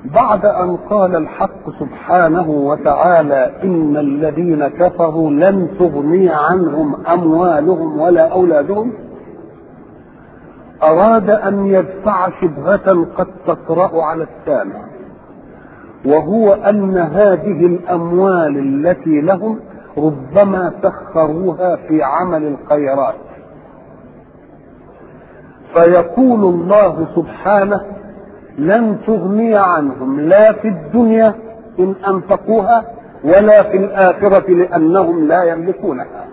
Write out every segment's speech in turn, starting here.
بعد أن قال الحق سبحانه وتعالى إن الذين كفروا لن تغني عنهم أموالهم ولا أولادهم أراد أن يدفع شبهة قد تطرأ على السامع وهو أن هذه الأموال التي لهم ربما سخروها في عمل الخيرات فيقول الله سبحانه لن تغني عنهم لا في الدنيا إن أنفقوها ولا في الآخرة لأنهم لا يملكونها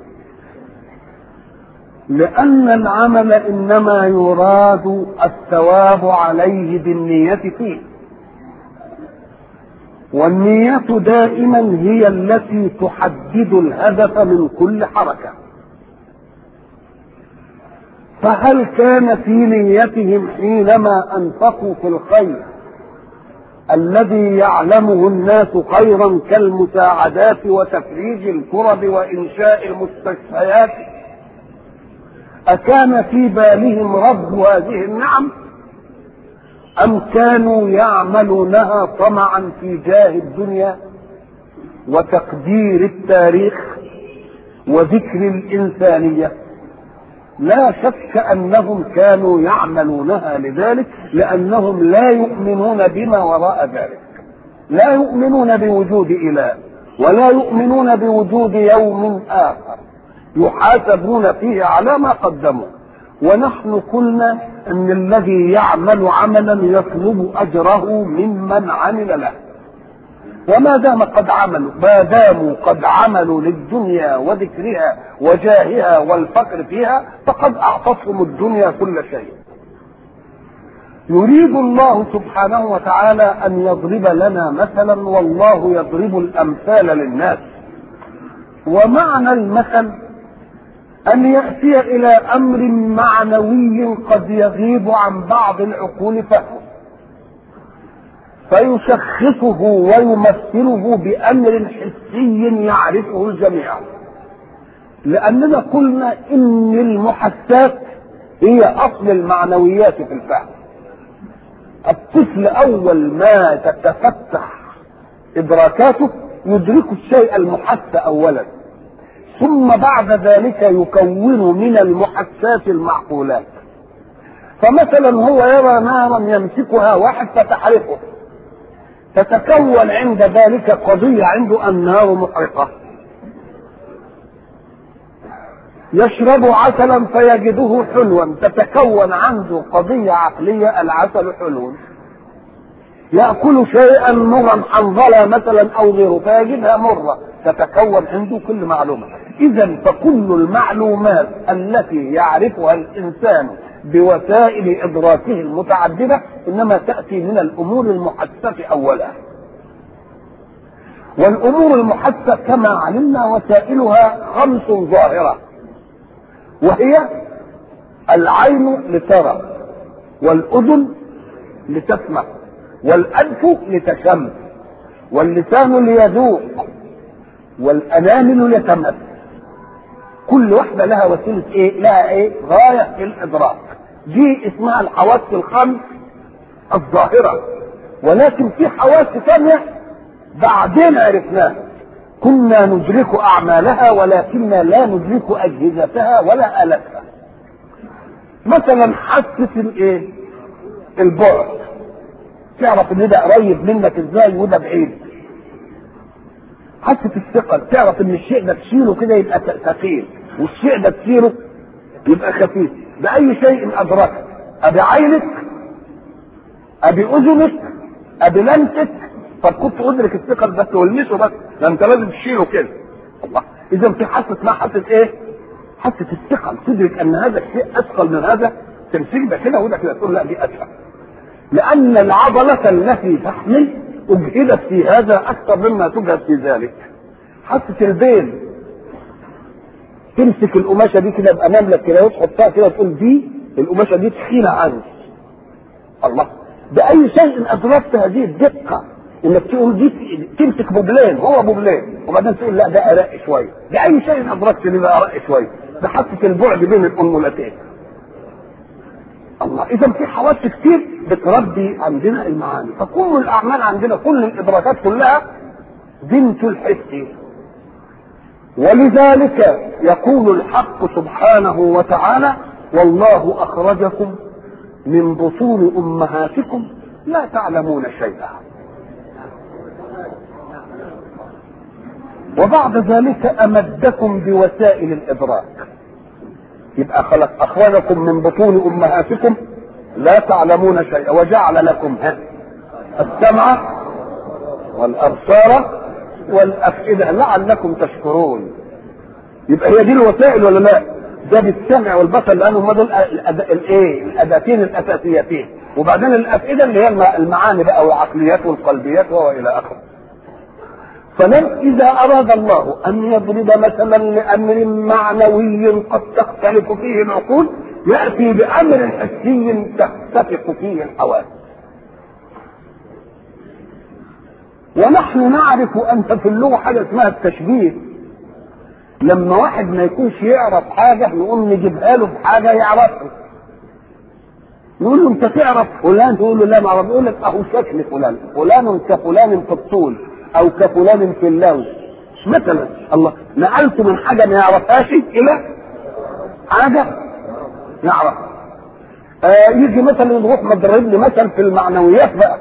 لأن العمل إنما يراد الثواب عليه بالنية فيه والنية دائما هي التي تحدد الهدف من كل حركة فهل كان في نيتهم حينما أنفقوا في الخير الذي يعلمه الناس خيرا كالمساعدات وتفريج الكرب وإنشاء المستشفيات أكان في بالهم رب هذه النعم أم كانوا يعملونها طمعا في جاه الدنيا وتقدير التاريخ وذكر الإنسانية لا شك أنهم كانوا يعملونها لذلك لأنهم لا يؤمنون بما وراء ذلك لا يؤمنون بوجود إله ولا يؤمنون بوجود يوم آخر يحاسبون فيه على ما قدموا ونحن قلنا ان الذي يعمل عملا يطلب اجره ممن عمل له وما دام قد عملوا ما داموا قد عملوا للدنيا وذكرها وجاهها والفقر فيها فقد اعطتهم الدنيا كل شيء يريد الله سبحانه وتعالى ان يضرب لنا مثلا والله يضرب الامثال للناس ومعنى المثل أن يأتي إلى أمر معنوي قد يغيب عن بعض العقول فهمه فيشخصه ويمثله بأمر حسي يعرفه الجميع لأننا قلنا إن المحسات هي أصل المعنويات في الفهم الطفل أول ما تتفتح إدراكاته يدرك الشيء المحس أولا ثم بعد ذلك يكون من المحسات المعقولات فمثلا هو يرى نارا يمسكها واحد فتحرقه تتكون عند ذلك قضية عنده النار محرقة يشرب عسلا فيجده حلوا تتكون عنده قضية عقلية العسل حلو يأكل شيئا مرا حنظلة مثلا أو غيره فيجدها مرة تتكون عنده كل معلومة إذا فكل المعلومات التي يعرفها الإنسان بوسائل إدراكه المتعددة إنما تأتي من الأمور المحسة أولا والأمور المحسة كما علمنا وسائلها خمس ظاهرة وهي العين لترى والأذن لتسمع والأنف لتشم واللسان ليذوق والأنامل لتمس كل واحدة لها وسيلة إيه؟ لها إيه؟ غاية في الإدراك دي اسمها الحواس الخمس الظاهرة ولكن في حواس ثانية بعدين عرفناها كنا ندرك أعمالها ولكننا لا ندرك أجهزتها ولا آلتها مثلا حاسة الإيه؟ البعد تعرف ان ده قريب منك ازاي وده بعيد حاسه الثقل تعرف ان الشيء ده تشيله كده يبقى ثقيل والشيء ده تشيله يبقى خفيف باي شيء ادركت ابي عينك ابي اذنك ابي لمسك طب كنت ادرك الثقل بس والمسه بس ده انت لازم تشيله كده الله اذا في حاسه اسمها حاسه ايه؟ حاسه الثقل تدرك ان هذا الشيء اثقل من هذا تمسك ده كده وده كده تقول لا دي اثقل لأن العضلة التي تحمل أجهدت في هذا أكثر مما تجهد في ذلك. حاسة البين تمسك القماشة دي كده بأمام لك كده وتحطها كده تقول دي القماشة دي تخينة عني. الله بأي شيء أدركت هذه الدقة انك تقول دي تمسك بوبلين هو بوبلين وبعدين تقول لا ده ارق شويه باي شيء ادركت ان ده ارق شويه بحاسه البعد بين الانملتين الله اذا في حواس كتير بتربي عندنا المعاني فكل الاعمال عندنا كل الادراكات كلها بنت الحس ولذلك يقول الحق سبحانه وتعالى والله اخرجكم من بطون امهاتكم لا تعلمون شيئا وبعد ذلك امدكم بوسائل الادراك يبقى خلق اخرجكم من بطون امهاتكم لا تعلمون شيئا وجعل لكم ها السمع والابصار والافئده لعلكم تشكرون يبقى هي دي الوسائل ولا لا؟ ده بالسمع والبصر لانه هم دول الايه؟ الاداتين الاساسيتين وبعدين الافئده اللي هي المعاني بقى والعقليات والقلبيات والى اخره. فلم إذا أراد الله أن يضرب مثلا لأمر معنوي قد تختلف فيه العقول يأتي بأمر حسي تتفق فيه الحواس ونحن نعرف أن في اللغة حاجة اسمها التشبيه لما واحد ما يكونش يعرف حاجة نقوم نجيبها له بحاجة يعرفها نقول له انت تعرف فلان تقول له لا ما اعرف يقول لك اهو شكل فلان فلان كفلان في الطول او كفلان في اللون مثلا الله نقلت من حاجه ما يعرفهاش الى حاجه يعرف آه يجي مثلا نروح مضرب لي مثل في المعنويات بقى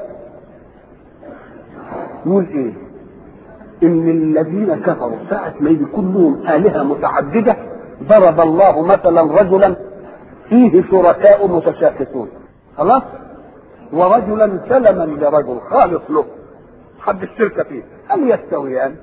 يقول ايه ان الذين كفروا ساعة ما يكون لهم آلهة متعددة ضرب الله مثلا رجلا فيه شركاء متشاكسون خلاص ورجلا سلما لرجل خالص له حد الشركة فيه هل يستويان؟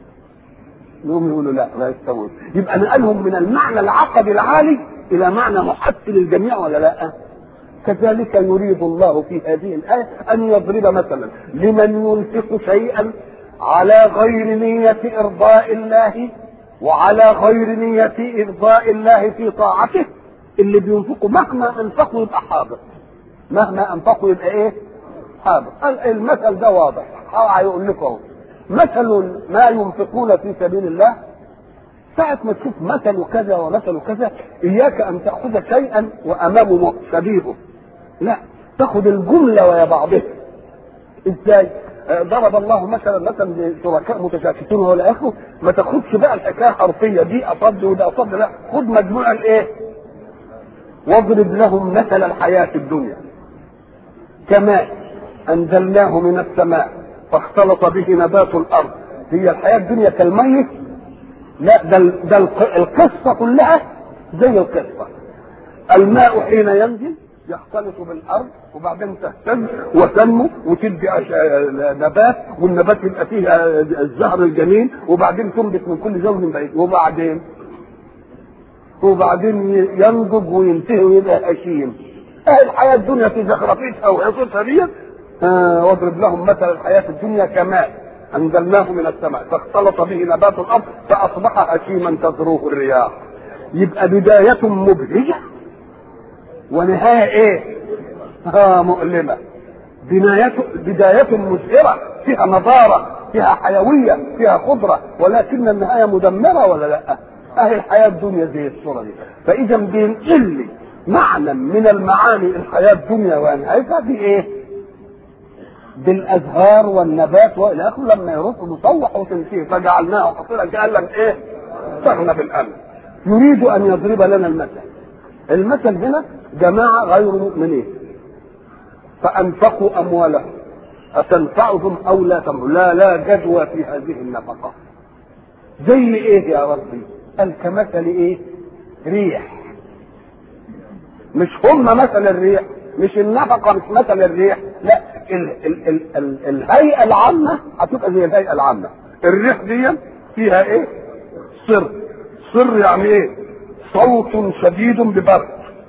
يقوم يقولوا لا لا يستوون يبقى نقلهم من المعنى العقدي العالي الى معنى محسن للجميع ولا لا؟ كذلك يريد الله في هذه الآية أن يضرب مثلا لمن ينفق شيئا على غير نية إرضاء الله وعلى غير نية إرضاء الله في طاعته اللي بينفقوا مهما أنفقوا يبقى حاضر مهما أنفقوا يبقى إيه؟ حاضر المثل ده واضح هيقول لكم اهو مثل ما ينفقون في سبيل الله ساعة ما تشوف مثل كذا ومثل كذا إياك أن تأخذ شيئا وأمامه شبيهه لا تاخذ الجملة ويا بعضها إزاي؟ ضرب الله مثلا مثلا لشركاء متشاكسون ولا اخره ما تاخدش بقى الحكايه حرفيه دي اصد وده اصد لا خد مجموع الايه؟ واضرب لهم مثل الحياه الدنيا كماء انزلناه من السماء فاختلط به نبات الارض هي الحياه الدنيا كالميت لا ده ده القصه كلها زي القصه الماء حين ينزل يختلط بالارض وبعدين تهتز وتنمو وتدي نبات والنبات يبقى فيه الزهر الجميل وبعدين تنبت من كل زوج بعيد وبعدين وبعدين ينضج وينتهي ويبقى هشيم اهي الحياه الدنيا في زخرفيتها وعصوتها دي آه واضرب لهم مثل الحياه الدنيا كماء انزلناه من السماء فاختلط به نبات الارض فاصبح هشيما تذروه الرياح يبقى بدايه مبهجه ونهايه ايه؟ اه مؤلمه بداية بداية مزهرة فيها نضارة فيها حيوية فيها خضرة ولكن النهاية مدمرة ولا لا؟ أهي الحياة الدنيا زي الصورة دي فإذا بينقل لي معنى من المعاني الحياة الدنيا ونهايتها بإيه؟ بالأزهار والنبات وإلى آخره لما يروح مصوح وتنتهي فجعلناه حصيلا كأن إيه؟ استغنى بالأمن يريد أن يضرب لنا المثل المثل هنا جماعة غير مؤمنين فأنفقوا أموالهم أتنفعهم أو لا تنفعهم لا لا جدوى في هذه النفقة زي إيه يا ربي قال كمثل إيه ريح مش هم مثل الريح مش النفقة مش مثل الريح لا ال ال ال ال الهيئة العامة هتبقى زي الهيئة العامة الريح دي فيها ايه صر صر يعني ايه صوت شديد ببرد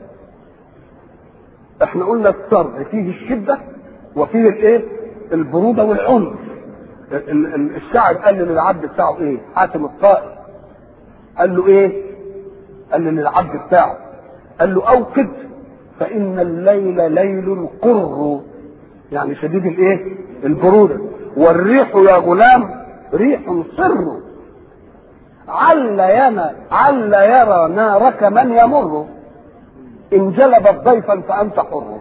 احنا قلنا الصر فيه الشدة وفيه الايه البرودة والعنف الشاعر قال للعبد بتاعه ايه حاتم الطائر قال له ايه قال للعبد بتاعه قال له اوقد فان الليل ليل قر يعني شديد الايه البرودة والريح يا غلام ريح صر عل ينا عل يرى نارك من يمر ان جلبت ضيفا فانت حر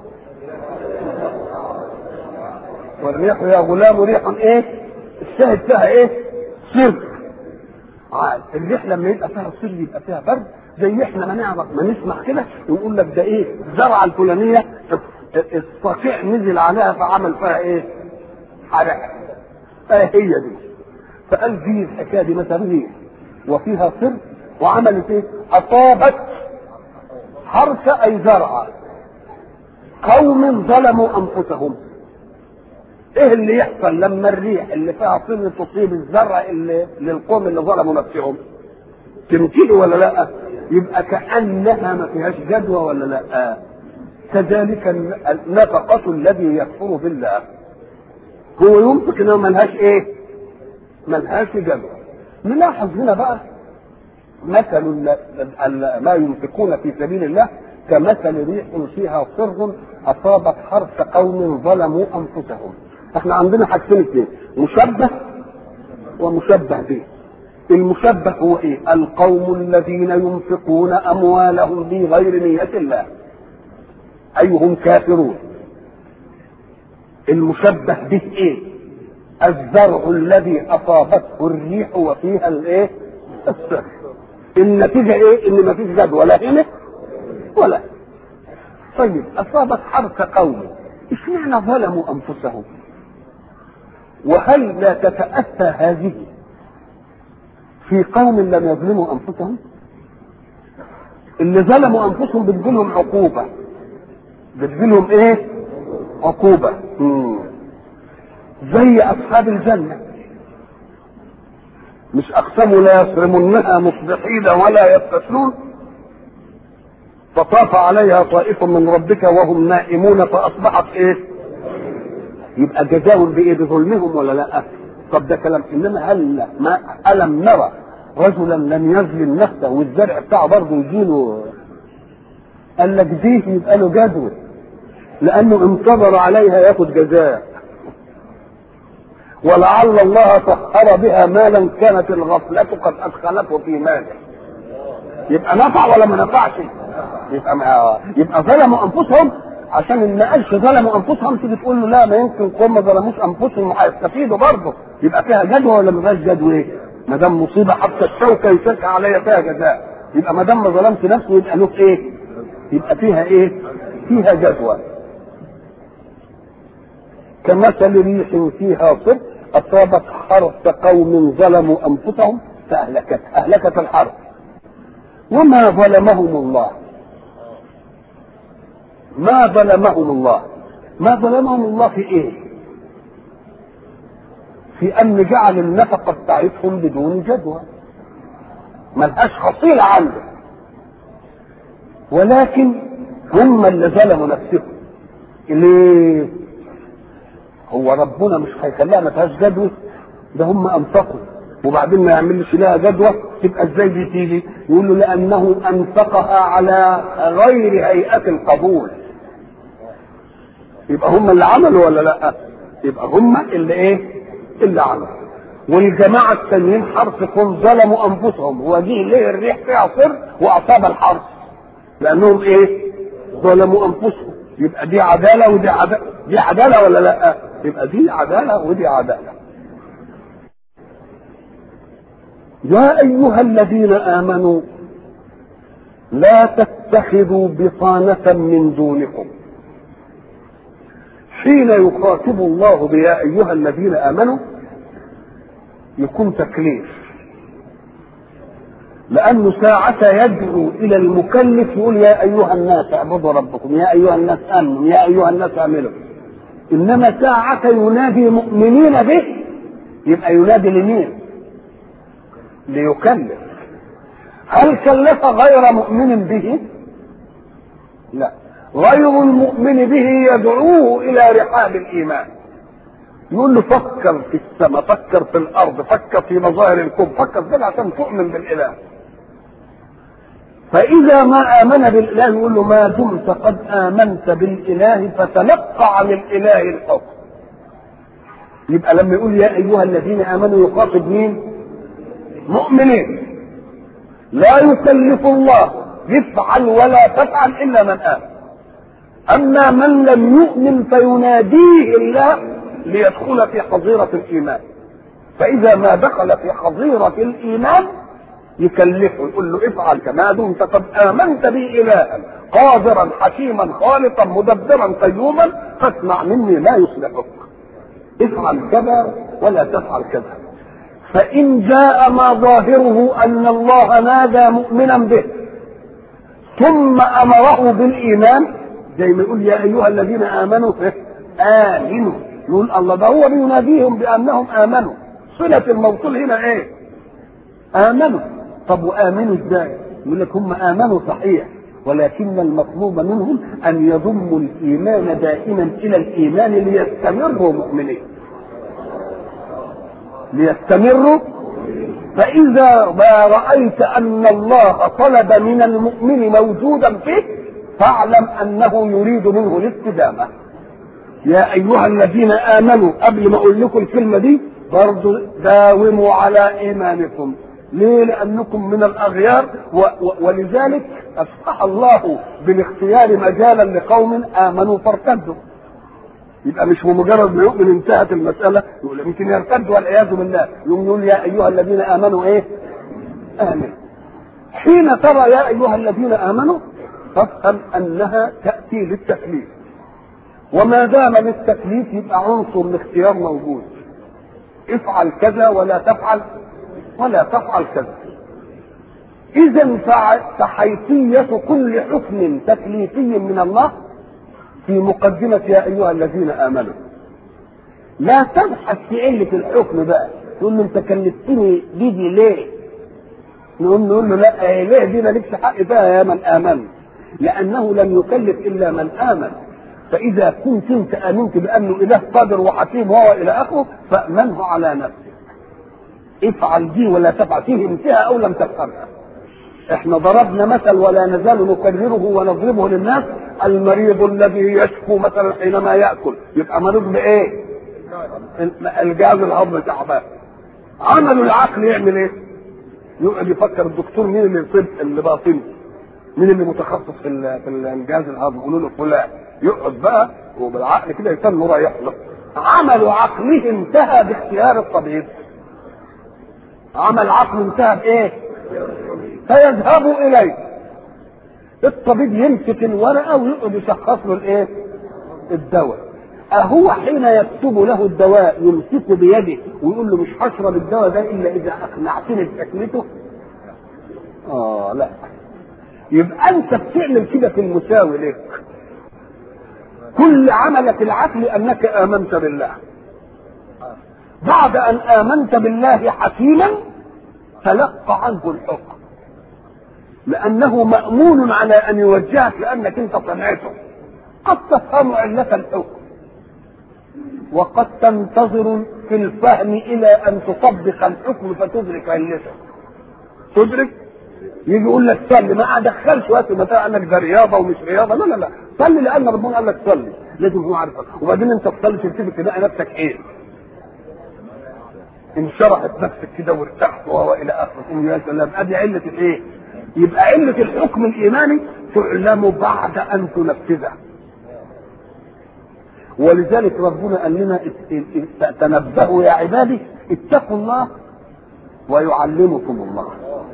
والريح يا غلام ريح ايه الشاهد فيها ايه سر عاد الريح لما يبقى فيها سر يبقى فيها برد زي احنا ما نعرف ما نسمع كده يقول لك ده ايه الزرعه الفلانيه الصقيع نزل عليها فعمل فيها ايه حرق هي دي فقال دي الحكايه دي مثلا ريح وفيها سر وعملت ايه اصابت حرث اي زرع قوم ظلموا انفسهم ايه اللي يحصل لما الريح اللي فيها سر تصيب الزرع اللي للقوم اللي ظلموا نفسهم تمتلي ولا لا يبقى كانها ما فيهاش جدوى ولا لا كذلك النفقة الذي يكفر بالله هو ينفق انه ملهاش ايه ملهاش جدوى نلاحظ هنا بقى مثل ما ينفقون في سبيل الله كمثل ريح فيها صر اصابت حرث قوم ظلموا انفسهم احنا عندنا حاجتين اثنين مشبه ومشبه به المشبه هو ايه القوم الذين ينفقون اموالهم بغير نية الله اي هم كافرون المشبه به ايه الزرع الذي اصابته الريح وفيها الايه السر النتيجه ايه ان مفيش جدوى لا هنا ولا طيب اصابت حرث قوم اشمعنى ظلموا انفسهم وهل لا تتاتى هذه في قوم لم يظلموا انفسهم اللي ظلموا انفسهم بتجيلهم عقوبه بتجيلهم ايه عقوبه مم. زي اصحاب الجنه مش اقسموا لا يصرمنها مصبحين ولا يبتسمون فطاف عليها طائف من ربك وهم نائمون فاصبحت ايه يبقى جزاهم بايه بظلمهم ولا لا طب ده كلام انما هل ما الم نرى رجلا لم يظلم نفسه والزرع بتاعه برضه يجيله قال لك دي يبقى له جدوى لانه انتظر عليها ياخد جزاء ولعل الله سخر بها مالا كانت الغفلة قد أدخلته في ماله يبقى نفع ولا ما نفعش يبقى ما يبقى ظلموا انفسهم عشان ما قالش ظلموا انفسهم تيجي تقول له لا ما يمكن قوم ما ظلموش انفسهم وهيستفيدوا برضه يبقى فيها جدوى ولا ما فيهاش جدوى ايه؟ ما دام مصيبه حتى الشوكه يشك عليها فيها جزاء يبقى ما دام ما ظلمت نفسه يبقى له ايه؟ يبقى فيها ايه؟ فيها جدوى كمثل ريح فيها صب اصابت حرث قوم ظلموا انفسهم فاهلكت اهلكت الحرث وما ظلمهم الله ما ظلمهم الله ما ظلمهم الله في ايه في ان جعل النفقه بتاعتهم بدون جدوى ملهاش حصيله عنده ولكن هم اللي ظلموا نفسهم ليه هو ربنا مش هيخليها ما فيهاش جدوى ده هم انفقوا وبعدين ما يعملش لها جدوى تبقى ازاي دي تيجي يقول له لانه انفقها على غير هيئه القبول يبقى هم اللي عملوا ولا لا يبقى هم اللي ايه اللي عملوا والجماعة التانيين حرف كن ظلموا أنفسهم وجه ليه الريح فيها صر وأصاب الحرف لأنهم إيه؟ ظلموا أنفسهم يبقى دي عدالة ودي عدالة دي عدالة ولا لا؟ يبقى دي عدالة ودي عدالة يا أيها الذين آمنوا لا تتخذوا بطانة من دونكم حين يخاطب الله بيا أيها الذين آمنوا يكون تكليف لأنه ساعة يدعو إلى المكلف يقول يا أيها الناس اعبدوا ربكم يا أيها الناس آمنوا يا أيها الناس اعملوا إنما ساعة ينادي مؤمنين به يبقى ينادي لمين؟ ليكلف هل كلف غير مؤمن به؟ لا غير المؤمن به يدعوه إلى رحاب الإيمان يقول له فكر في السماء فكر في الارض فكر في مظاهر الكون فكر كده عشان تؤمن بالاله فاذا ما امن بالاله يقول له ما دمت قد امنت بالاله فتلقى عن الاله الحكم يبقى لما يقول يا ايها الذين امنوا يخاطب مين مؤمنين لا يكلف الله يفعل ولا تفعل الا من امن اما من لم يؤمن فيناديه الله ليدخل في حظيره الايمان فاذا ما دخل في حظيره الايمان يكلفه يقول له افعل كما دمت قد امنت بي الها قادرا حكيما خالقا مدبرا قيوما فاسمع مني ما يصلحك افعل كذا ولا تفعل كذا فان جاء ما ظاهره ان الله نادى مؤمنا به ثم امره بالايمان زي ما يقول يا ايها الذين امنوا امنوا نقول الله ده هو بيناديهم بانهم امنوا صله الموصول هنا ايه امنوا طب وامنوا ازاي يقول لك هم امنوا صحيح ولكن المطلوب منهم ان يضموا الايمان دائما الى الايمان ليستمروا مؤمنين ليستمروا فاذا ما رايت ان الله طلب من المؤمن موجودا فيه فاعلم انه يريد منه الاستدامه يا ايها الذين امنوا قبل ما اقول لكم الكلمه دي برضو داوموا على ايمانكم ليه لانكم من الاغيار و و ولذلك افتح الله بالاختيار مجالا لقوم امنوا فارتدوا يبقى مش بمجرد ما يؤمن انتهت المساله يقول يمكن يرتد والعياذ بالله يقوم يقول يا ايها الذين امنوا ايه؟ امنوا حين ترى يا ايها الذين امنوا فافهم انها تاتي للتكليف وما دام للتكليف يبقى عنصر الاختيار موجود افعل كذا ولا تفعل ولا تفعل كذا اذا فحيثيه كل حكم تكليفي من الله في مقدمة يا أيها الذين آمنوا لا تبحث في علة الحكم بقى تقول له أنت كلفتني دي, دي ليه؟ نقول نقول له لا إيه ليه دي مالكش حق بقى يا من آمن لأنه لم يكلف إلا من آمن فإذا كنت أنت آمنت بأنه إله قادر وحكيم وهو إلى آخره فأمنه على نفسك افعل دي ولا تفعل فيه انتهى أو لم تفعلها احنا ضربنا مثل ولا نزال نكرره ونضربه للناس المريض الذي يشكو مثلا حينما ياكل يبقى مريض بايه؟ الجهاز الهضمي تعبان عمله العقل يعمل ايه؟ يقعد يفكر الدكتور مين اللي يصيب اللي باطنه مين اللي متخصص في في الجهاز الهضمي يقولوا له فلان يقعد بقى وبالعقل كده يستنى رايح له عمل عقله انتهى باختيار الطبيب عمل عقله انتهى بايه؟ فيذهب اليه الطبيب يمسك الورقه ويقعد يشخص له الايه؟ الدواء أهو حين يكتب له الدواء يمسكه بيده ويقول له مش هشرب الدواء ده الا اذا اقنعتني بتكلفته؟ اه لا يبقى انت بتعمل كده في المساوي لك كل عملك العقل انك امنت بالله بعد ان امنت بالله حكيما تلقى عنه الحكم لانه مامون على ان يوجهك لانك انت سمعته قد تفهم علة الحكم وقد تنتظر في الفهم الى ان تطبق الحكم فتدرك علته تدرك يجي يقول لك صلي ما ادخلش وقت ما قال لك ده رياضه ومش رياضه لا لا لا صلي لان ربنا قال لك صلي لازم تكون عارف وبعدين انت تصلي تلتفت تلاقي نفسك ايه انشرحت نفسك كده وارتحت وهو الى اخره تقول يا سلام ادي عله الايه؟ يبقى عله الحكم الايماني تعلم بعد ان تنفذه ولذلك ربنا قال لنا تنبهوا يا عبادي اتقوا الله ويعلمكم الله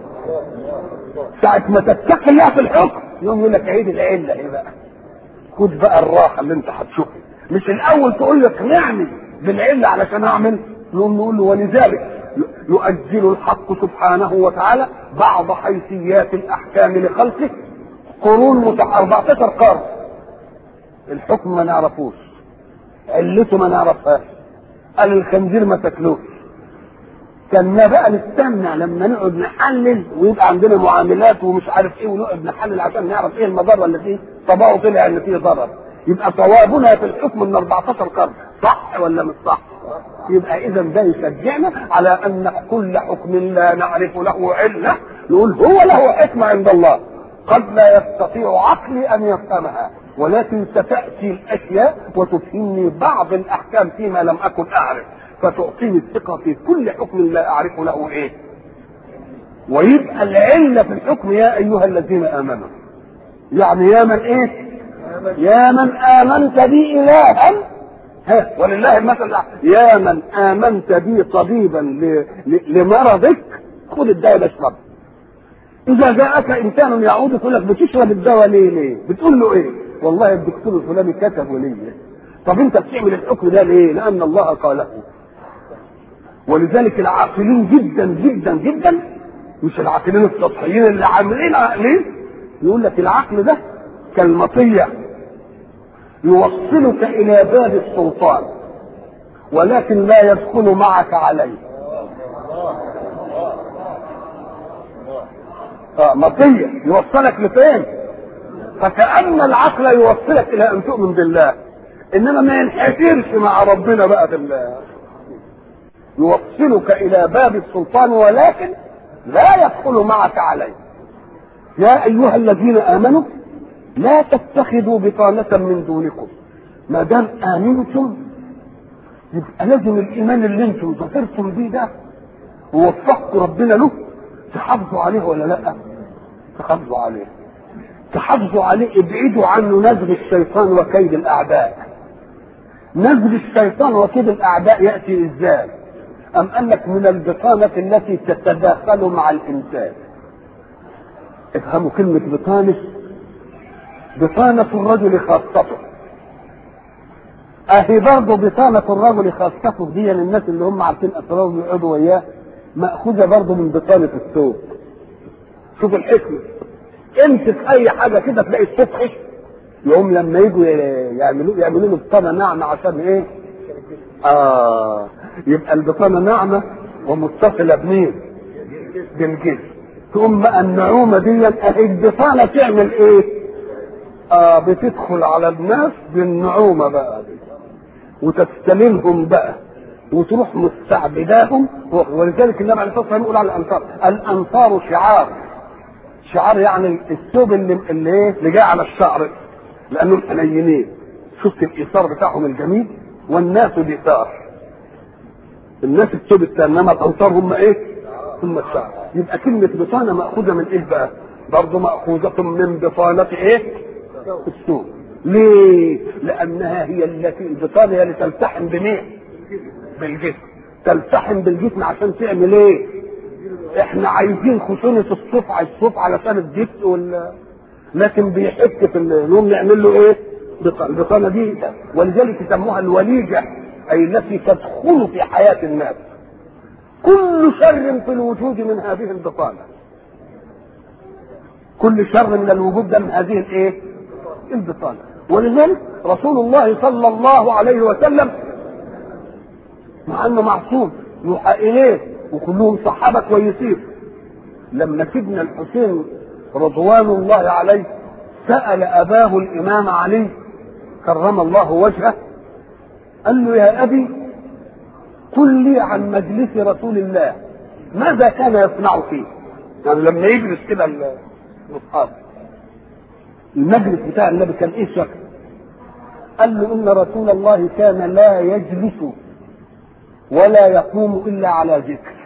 ساعة ما تتقي الله في الحكم يوم يقول لك عيد العلة ايه بقى خد بقى الراحة اللي انت هتشوفها مش الأول تقول لك اقنعني بالعلة علشان أعمل نقوم نقول له ولذلك يؤجل الحق سبحانه وتعالى بعض حيثيات الأحكام لخلقه قرون متع 14 قرن الحكم ما نعرفوش علته ما نعرفهاش قال الخنزير ما تاكلوش كنا بقى نستنى لما نقعد نحلل ويبقى عندنا معاملات ومش عارف ايه ونقعد نحلل عشان نعرف ايه المضره اللي فيه طبعه طلع ان فيه ضرر يبقى صوابنا في الحكم من 14 قرن صح ولا مش صح؟ يبقى اذا ده يشجعنا على ان كل حكم لا نعرف له عله نقول هو له حكمه عند الله قد لا يستطيع عقلي ان يفهمها ولكن ستاتي الاشياء وتفهمني بعض الاحكام فيما لم اكن اعرف فتعطيني الثقه في كل حكم لا اعرف له ايه ويبقى العله في الحكم يا ايها الذين امنوا يعني يا من ايه يا من امنت بي الها ها ولله المثل الأعلى. يا من امنت بي طبيبا ل- ل- لمرضك خذ الدواء ده اشربه اذا جاءك انسان يعود يقول لك بتشرب الدواء ليه ليه بتقول له ايه والله الدكتور الفلاني كتبه لي طب انت بتعمل الحكم ده ليه لان الله قاله ولذلك العاقلين جدا جدا جدا مش العاقلين السطحيين اللي عاملين عقلين يقول لك العقل ده كالمطيه يوصلك الى باب السلطان ولكن لا يدخل معك عليه آه مطيه يوصلك لفين فكأن العقل يوصلك الى ان تؤمن بالله انما ما ينحسرش مع ربنا بقى في الله يوصلك الى باب السلطان ولكن لا يدخل معك عليه يا ايها الذين امنوا لا تتخذوا بطانة من دونكم ما دام امنتم يبقى لازم الايمان اللي انتم ظفرتم بيه ده ووفقكم ربنا له تحافظوا عليه ولا لا؟ تحافظوا عليه تحافظوا عليه ابعدوا عنه نزغ الشيطان وكيد الاعداء نزغ الشيطان وكيد الاعداء ياتي ازاي؟ ام قال لك من البطانه التي تتداخل مع الانسان افهموا كلمه بطانه بطانه الرجل خاصته اهي برضه بطانه الرجل خاصته دي للناس اللي هم عارفين اسرارهم يقعدوا وياه ماخوذه برضه من بطانه الثوب شوف الحكمه امسك اي حاجه كده تلاقي الصوت خش يقوم لما يجوا يعملوا يعملوا له بطانه ناعمه عشان ايه؟ اه يبقى البطانه ناعمه ومتصله بمين؟ بالجسم تقوم بقى النعومه دي اهي البطانه تعمل ايه؟ اه بتدخل على الناس بالنعومه بقى دي وتستلمهم بقى وتروح مستعبداهم ولذلك النبي عليه الصلاه والسلام يقول على الانصار الانصار شعار شعار يعني الثوب اللي اللي ايه اللي جاي على الشعر لانهم حنينين شفت الايثار بتاعهم الجميل والناس دثار الناس الثوب الثاني انما الانصار هم ايه؟ هم الشعر يبقى كلمه بطانه ماخوذه من ايه بقى؟ برضه ماخوذه من بطانه ايه؟ الثوب ليه؟ لانها هي التي البطانه هي اللي تلتحم بمين؟ بالجسم تلتحم بالجسم عشان تعمل ايه؟ احنا عايزين خشونة الصوف على الصوف علشان الدفء وال لكن بيحك في النوم نعمل له ايه؟ البطانة دي ولذلك يسموها الوليجة أي التي تدخل في حياة الناس كل شر في الوجود من هذه البطانة كل شر من الوجود ده من هذه الايه؟ البطانة ولذلك رسول الله صلى الله عليه وسلم مع انه معصوم يوحى اليه وكلهم صحابه كويسين لما سيدنا الحسين رضوان الله عليه سال اباه الامام علي كرم الله وجهه قال له يا ابي قل لي عن مجلس رسول الله ماذا كان يصنع فيه يعني لما يجلس كده الاصحاب المجلس بتاع النبي كان ايه شكل قال له ان رسول الله كان لا يجلس ولا يقوم الا على ذكر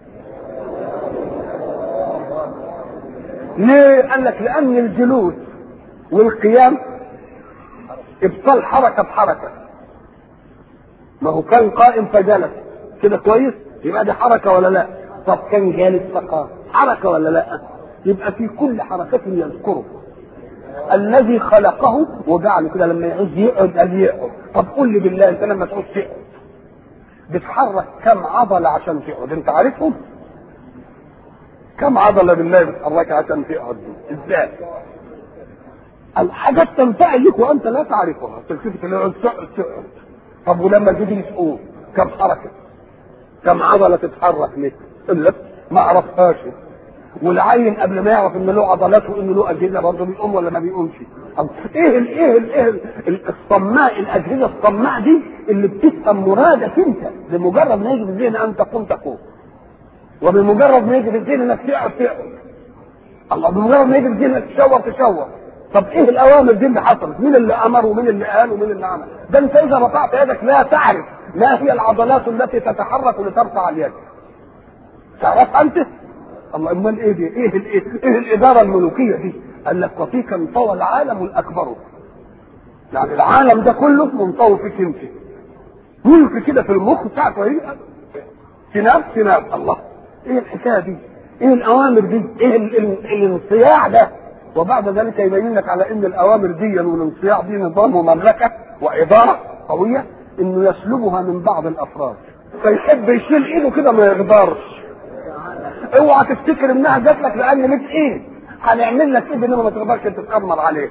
ليه قال لك لان الجلوس والقيام ابطال حركه بحركه ما هو كان قائم فجلس كده كويس يبقى دي حركه ولا لا طب كان جالس فقام حركه ولا لا يبقى في كل حركه يذكره الذي خلقه وجعله كده لما يعوز يقعد قال يقعد طب قول لي بالله انت لما تعوز تقعد بتحرك كم عضله عشان تقعد انت عارفهم كم عضله بالله بتحركها عشان تقعد ازاي الحاجات تنفعل لك وانت لا تعرفها تلتفت اللي يقعد تقعد تقعد طب ولما تيجي تقوم كم حركه كم عضله تتحرك لك الا ما عرفهاش والعين قبل ما يعرف ان له عضلات وان له اجهزه برضه بيقوم ولا ما بيقومش طب ايه ال ايه ال ايه ال الصماء الاجهزه الصماء دي اللي بتفهم مرادك انت بمجرد ما يجي في الذهن ان تقوم تقوم وبمجرد ما يجي في الذهن انك تقعد تقعد الله بمجرد ما يجي في الذهن انك تشاور تشاور طب ايه الاوامر دي اللي حصلت؟ مين اللي امر ومين اللي قال ومين اللي عمل؟ ده انت اذا رفعت يدك لا تعرف ما هي العضلات التي تتحرك لترفع اليد. تعرفها انت؟ الله امال ايه دي؟ ايه ايه, إيه الاداره الملوكيه دي؟ قال لك وفيك انطوى العالم الاكبر. يعني العالم ده كله منطوي فيك انت. ملك كده في المخ بتاعك وهي سناب سناب الله ايه الحكايه دي؟ ايه الاوامر دي؟ ايه ال- ال- الانصياع ده؟ وبعد ذلك يبين لك على ان الاوامر دي والانصياع دي نظام ومملكه واداره قويه انه يسلبها من بعض الافراد فيحب يشيل ايده كده ما يقدرش اوعى تفتكر انها جات لك لان ليك ايد هنعمل لك ايد انما ما تقدرش تتامر عليه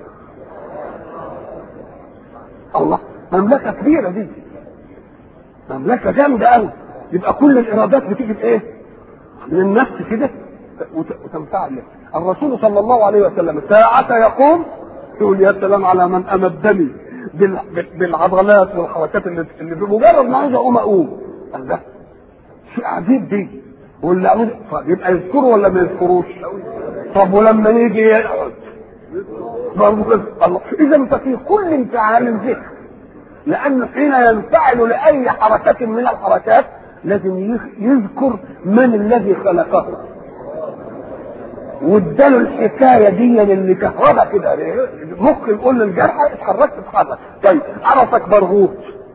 الله مملكه كبيره دي مملكه جامده قوي يبقى كل الارادات بتيجي في ايه؟ من النفس كده وت- وتنفعل له الرسول صلى الله عليه وسلم ساعة يقوم يقول يا سلام على من امدني بال- بال- بالعضلات والحركات اللي اللي بمجرد ما عاوز اقوم اقوم قال ده شيء عجيب دي واللي عاوز طب يبقى يذكره ولا ما يذكروش؟ طب ولما يجي يقعد برضه كده. الله اذا ففي كل انفعال ذكر لانه حين ينفعل لاي حركه من الحركات لازم يخ- يذكر من الذي خلقه واداله الحكايه دي اللي كهربا كده مخ يقول للجرح اتحركت اتحرك طيب عرفك برغوث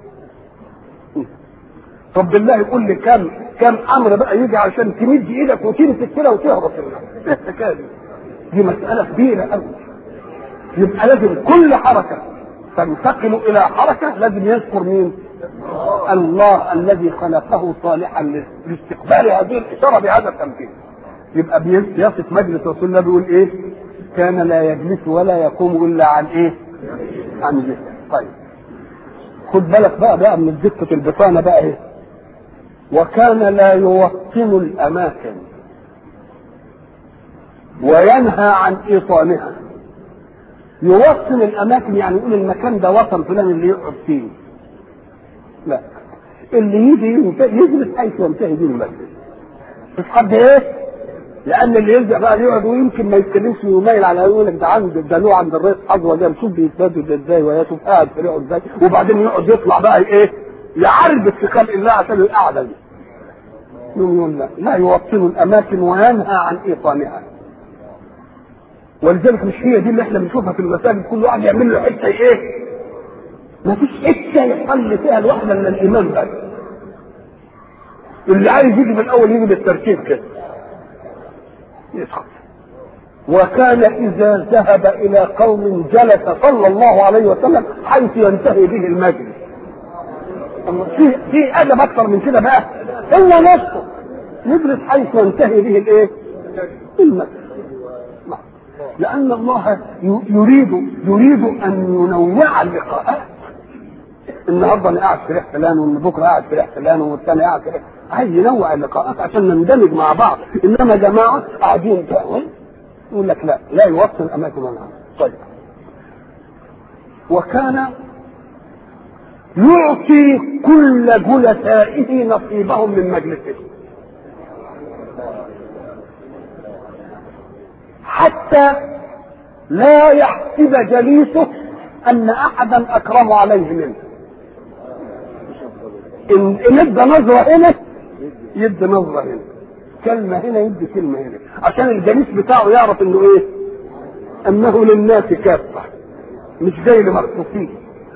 طب بالله يقول لي كم كم امر بقى يجي عشان تمد ايدك وتمسك كده وتهرب ايه الحكايه دي؟ دي مساله كبيره قوي يبقى لازم كل حركه تنتقل الى حركه لازم يذكر مين؟ الله الذي خلقه صالحا لاستقبال هذه الاشاره بهذا التمثيل يبقى بيصف مجلس رسول الله بيقول ايه؟ كان لا يجلس ولا يقوم الا عن ايه؟ عن ذكر طيب خد بالك بقى بقى من دقة البطانة بقى ايه؟ وكان لا يوطن الأماكن وينهى عن إيطانها يوطن الأماكن يعني يقول المكان ده وطن فلان اللي يقعد فيه لا اللي يجي ينت- يجلس حيث ينتهي به المجلس مش حد ايه؟ لان اللي يرجع بقى يقعد ويمكن ما يتكلمش ويميل على يقول لك ده عند ده له عند الرئيس حظوه ده نشوف بيتبادل ازاي ويشوف قاعد في ريحه ازاي وبعدين يقعد يطلع بقى ايه؟ يعربد في خلق الله عشان القعده دي. يقوم يقول لا لا يوطن الاماكن وينهى عن ايطانها. ولذلك مش هي دي اللي احنا بنشوفها في المساجد كل واحد يعمل له حته ايه؟ ما فيش حته يصلي فيها الواحده من الامام بس. اللي عايز يجي من الاول يجي بالترتيب كده. يسقط وكان إذا ذهب إلى قوم جلس صلى الله عليه وسلم حيث ينتهي به المجلس في في أدب أكثر من كده بقى هو نفسه يجلس حيث ينتهي به الإيه؟ المجلس نعم. لأن الله ي- يريد يريد أن ينوع اللقاءات النهارده انا قاعد في ريح فلان وان بكره قاعد في ريح فلان والثاني قاعد في ريح عايز ينوع اللقاءات عشان نندمج مع بعض انما جماعه قاعدين كده يقول لك لا لا يوصل الاماكن ولا طيب وكان يعطي كل جلسائه نصيبهم من مجلسه حتى لا يحسب جليسه ان احدا اكرم عليه منه ان إن ادى نظره هنا يدي نظره هنا كلمه هنا يدي كلمه هنا عشان الجليس بتاعه يعرف انه ايه انه للناس كافه مش زي لمخصوصين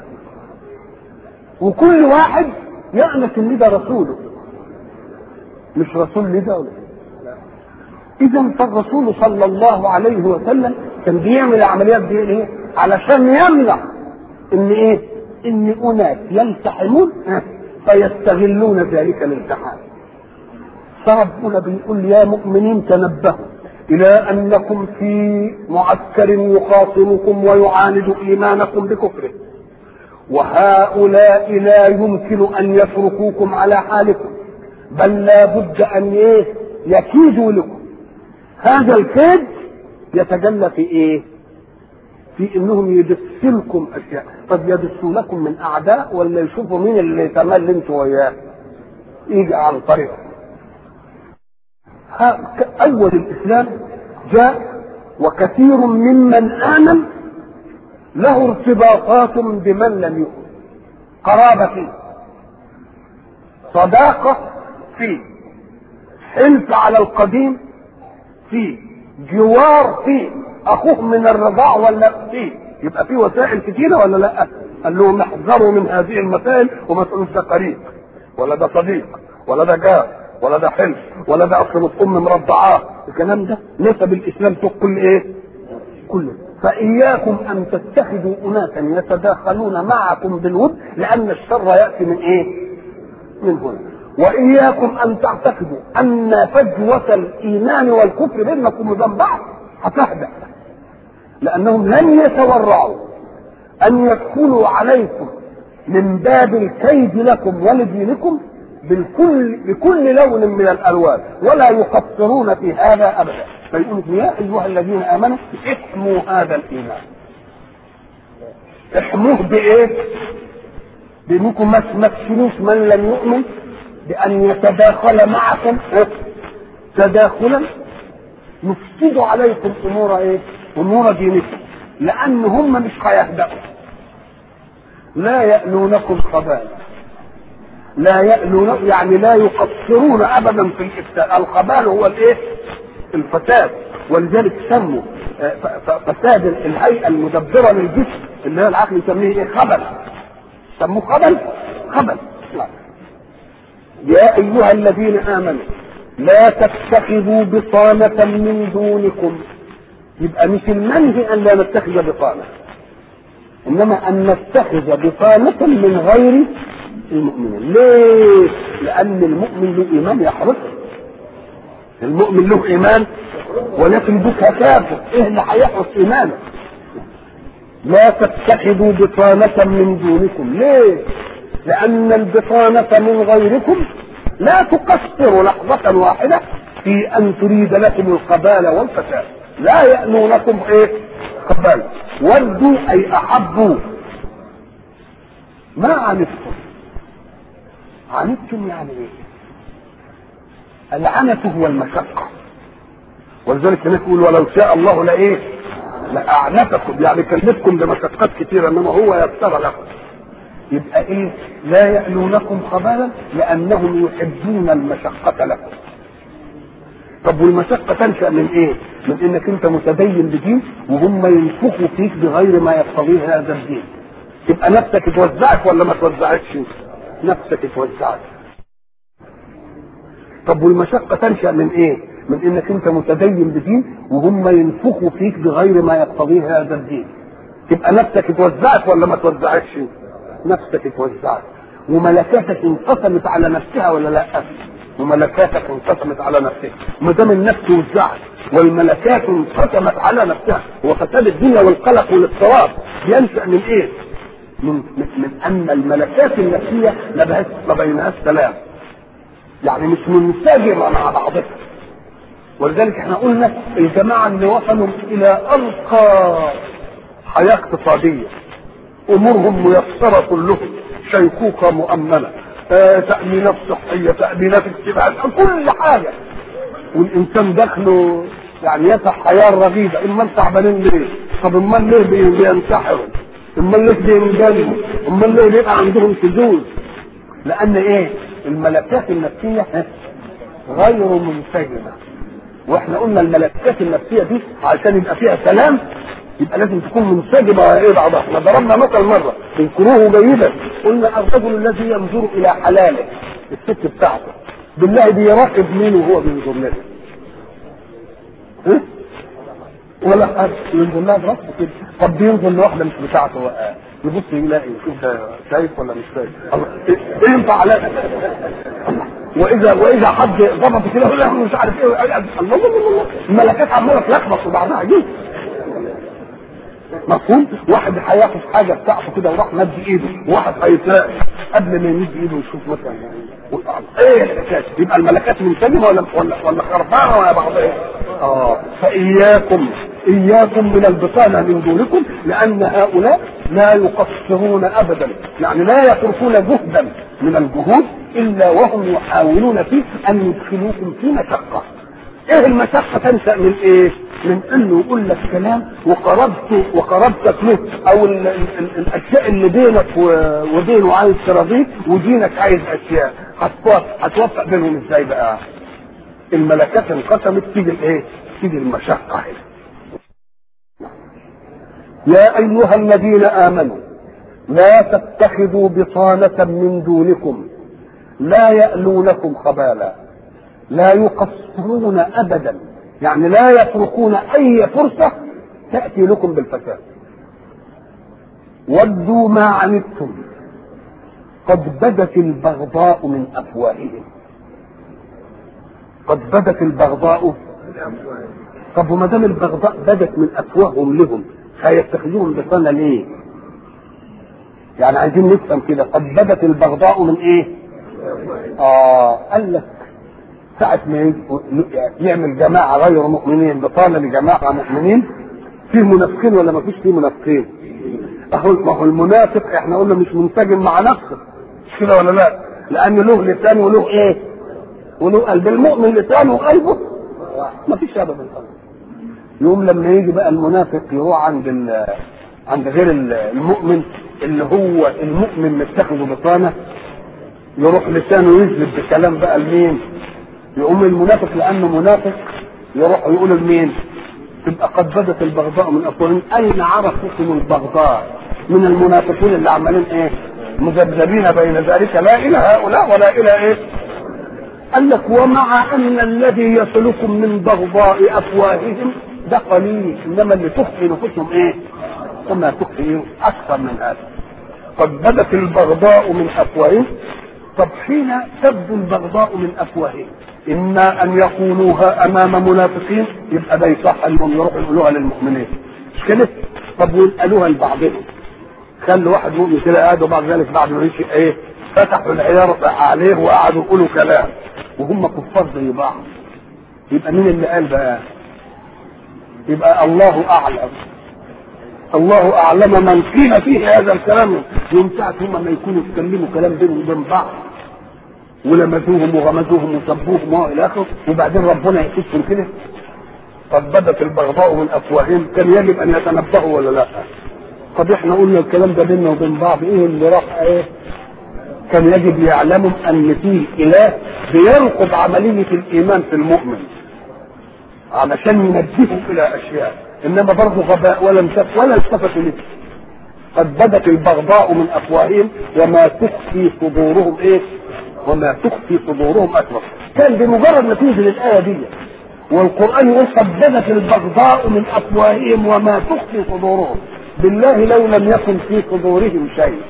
وكل واحد يأنس ان ده رسوله مش رسول لده ولا اذا فالرسول صلى الله عليه وسلم كان بيعمل العمليات دي ايه علشان يمنع ان ايه ان اناس يلتحمون ها، فيستغلون ذلك الالتحام فربنا بيقول يا مؤمنين تنبهوا الى انكم في معسكر يخاصمكم ويعاند ايمانكم بكفره وهؤلاء لا يمكن ان يتركوكم على حالكم بل لا بد ان ايه يكيدوا لكم هذا الكيد يتجلى في ايه في انهم يدسوا لكم اشياء طب يدسوا لكم من اعداء ولا يشوفوا مين اللي تمل انتوا وياه يجي عن طريقه ها- ك- اول الاسلام جاء وكثير ممن امن له ارتباطات بمن لم يؤمن قرابه فيه صداقه فيه حلف على القديم فيه جوار فيه اخوه من الرضاع ولا فيه يبقى في وسائل كتيره ولا لا قال لهم احذروا من هذه المسائل وما تقولوش ده قريب ولا ده صديق ولا ده جار ولا ده حلف ولا ده اصل ام مرضعاه الكلام ده نسب الاسلام كل ايه كله فإياكم أن تتخذوا أناسا يتداخلون معكم بالود لأن الشر يأتي من إيه؟ من هنا وإياكم أن تعتقدوا أن فجوة الإيمان والكفر بينكم وبين بعض هتهدأ لأنهم لن يتورعوا أن يدخلوا عليكم من باب الكيد لكم ولدينكم بالكل بكل لون من الألوان ولا يقصرون في هذا أبدا فيقول يا أيها الذين آمنوا احموا هذا الإيمان احموه بإيه؟ بأنكم ما تمثلوش من لم يؤمن بأن يتداخل معكم تداخلا يفسد عليكم أمور إيه؟ أمور دينكم لأن هم مش هيهدأوا لا يألونكم خبالا لا يألون يعني لا يقصرون أبدا في الإفتاء الخبال هو الإيه؟ الفساد ولذلك سموا فساد الهيئه المدبره للجسم اللي هي العقل يسميه ايه خبل سموه خبل خبل يا ايها الذين امنوا لا تتخذوا بطانة من دونكم يبقى مش المنهي ان لا نتخذ بطانة انما ان نتخذ بطانة من غير المؤمنين ليه؟ لان المؤمن له ايمان يحرسه المؤمن له ايمان ولكن بك كافر ايه اللي هيحرس ايمانه لا تتخذوا بطانة من دونكم ليه لان البطانة من غيركم لا تقصر لحظة واحدة في ان تريد لكم القبال والفساد لا يأنونكم ايه قبال ودوا اي احبوا ما عنتم عنتم يعني ايه العنة هو المشقة ولذلك هناك يقول ولو شاء الله لايه لأعنتكم يعني كلفكم بمشقات كثيرة انما هو يسر لكم يبقى ايه لا يألونكم خبالا لانهم يحبون المشقة لكم طب والمشقة تنشأ من ايه من انك انت متدين بدين وهم ينفخوا فيك بغير ما يقتضيه هذا الدين تبقى نفسك اتوزعت ولا ما توزعتش نفسك اتوزعت طب والمشقة تنشأ من ايه من انك انت متدين بدين وهم ينفخوا فيك بغير ما يقتضيه هذا الدين تبقى نفسك اتوزعت ولا ما توزعتش نفسك اتوزعت وملكاتك انقسمت على نفسها ولا لا وملكاتك انقسمت على نفسها ما دام النفس وزعت والملكات انقسمت على نفسها وفساد الدنيا والقلق والاضطراب بينشا من ايه؟ من من, من ان الملكات النفسيه ما بينهاش سلام يعني مش منسجمه مع بعضها ولذلك احنا قلنا الجماعه اللي وصلوا الى ارقى حياه اقتصاديه امورهم ميسره كلهم شيخوخه مؤمنه آه تامينات صحيه تامينات اجتماعيه كل حاجه والانسان دخله يعني يسع حياه رغيده امال تعبانين ليه؟ طب امال ليه بينتحروا؟ امال ليه بينجلوا؟ امال ليه بيبقى عندهم شذوذ؟ لان ايه؟ الملكات النفسيه غير منسجمه واحنا قلنا الملكات النفسيه دي عشان يبقى فيها سلام يبقى لازم تكون منسجمه ايه بعضها احنا ضربنا مثل مره اذكروه جيدا قلنا الرجل الذي ينظر الى حلاله الست بتاعته بالله بيراقب مين وهو بينظر لها ها؟ ولا حد ينظر لها براسه كده طب بينظر لواحده مش بتاعته بقى يبص يلاقي يشوف ده شايف ولا مش شايف ايه ينفع على واذا واذا حد ضبط كده يقول له مش عارف ايه الله الله الله الملكات عماله تلخبط في بعضها عجيب مفهوم واحد هياخد حاجه بتاعته كده وراح مد ايده وواحد هيتلاقي قبل ما يمد ايده يشوف مثلا ايه الحكايه يبقى الملكات منسجمه ولا ولا ولا خربانه ولا بعضها اه فاياكم اياكم من البطانه من دونكم لان هؤلاء لا يقصرون ابدا يعني لا يتركون جهدا من الجهود الا وهم يحاولون فيه ان يدخلوكم في مشقه ايه المشقه تنشا من ايه من انه يقول لك كلام وقربت وقربتك له او ال ال ال الاشياء اللي بينك وبينه عايز تراضيه ودينك عايز اشياء هتوفق بينهم ازاي بقى الملكات انقسمت تيجي الايه تيجي المشقة هنا يا أيها الذين آمنوا لا تتخذوا بطانة من دونكم لا يألونكم خبالا لا يقصرون أبدا يعني لا يتركون أي فرصة تأتي لكم بالفساد ودوا ما عنتم قد بدت البغضاء من أفواههم قد بدت البغضاء طب وما دام البغضاء بدت من افواههم لهم هيتخذوهم بطانه ليه؟ يعني عايزين نفهم كده قد بدت البغضاء من ايه؟ اه قال لك ساعة ما يعمل جماعة غير مؤمنين بطانة لجماعة مؤمنين فيه منافقين ولا ما فيش فيه منافقين؟ اهو ما هو المنافق احنا قلنا مش منسجم مع نفسه مش كده ولا لا؟ لأن له لسان وله ايه؟ وله قلب المؤمن لسانه وقلبه ما فيش ابدا يوم لما يجي بقى المنافق يروح عند ال... عند غير المؤمن اللي هو المؤمن متخذه بطانه يروح لسانه يجلب بكلام بقى لمين؟ يقوم المنافق لانه منافق يروح يقول لمين؟ تبقى قد بدت البغضاء من افواههم اين عرفتم البغضاء من المنافقين اللي عمالين ايه؟ مذبذبين بين ذلك لا الى هؤلاء ولا الى ايه؟ قال لك ومع ان الذي يصلكم من بغضاء افواههم ده قليل انما اللي تخفي نفوسهم ايه؟ وما تخفي إيه؟ اكثر من هذا قد بدت البغضاء من افواههم طب حين تبدو البغضاء من افواههم اما ان يقولوها امام منافقين يبقى ده يصح انهم يروحوا يقولوها للمؤمنين مش كده؟ طب ويسالوها لبعضهم خلوا واحد مؤمن كده قاعد وبعد ذلك بعد ما يمشي ايه؟ فتحوا العيار عليه وقعدوا يقولوا كلام وهم كفار زي بعض يبقى مين اللي قال بقى؟ يبقى الله اعلم الله اعلم من قيل فيه هذا الكلام يوم ساعة هم ما يكونوا يتكلموا كلام بينهم وبين بعض ولمسوهم وغمزوهم وسبوهم والى اخره وبعدين ربنا يكتبهم كده قد بدت البغضاء من افواههم كان يجب ان يتنبهوا ولا لا؟ طب احنا قلنا الكلام ده بيننا وبين بعض ايه اللي راح ايه؟ كان يجب يعلموا ان فيه اله بينقض عمليه الايمان في المؤمن علشان ينبهوا الى اشياء انما برضه غباء ولا انتف ولا التفتوا ليه قد بدت البغضاء من افواههم وما تخفي صدورهم ايه وما تخفي صدورهم اكبر كان بمجرد ما تنزل الايه دي والقران يقول قد بدت البغضاء من افواههم وما تخفي صدورهم بالله لو لم يكن في صدورهم شيء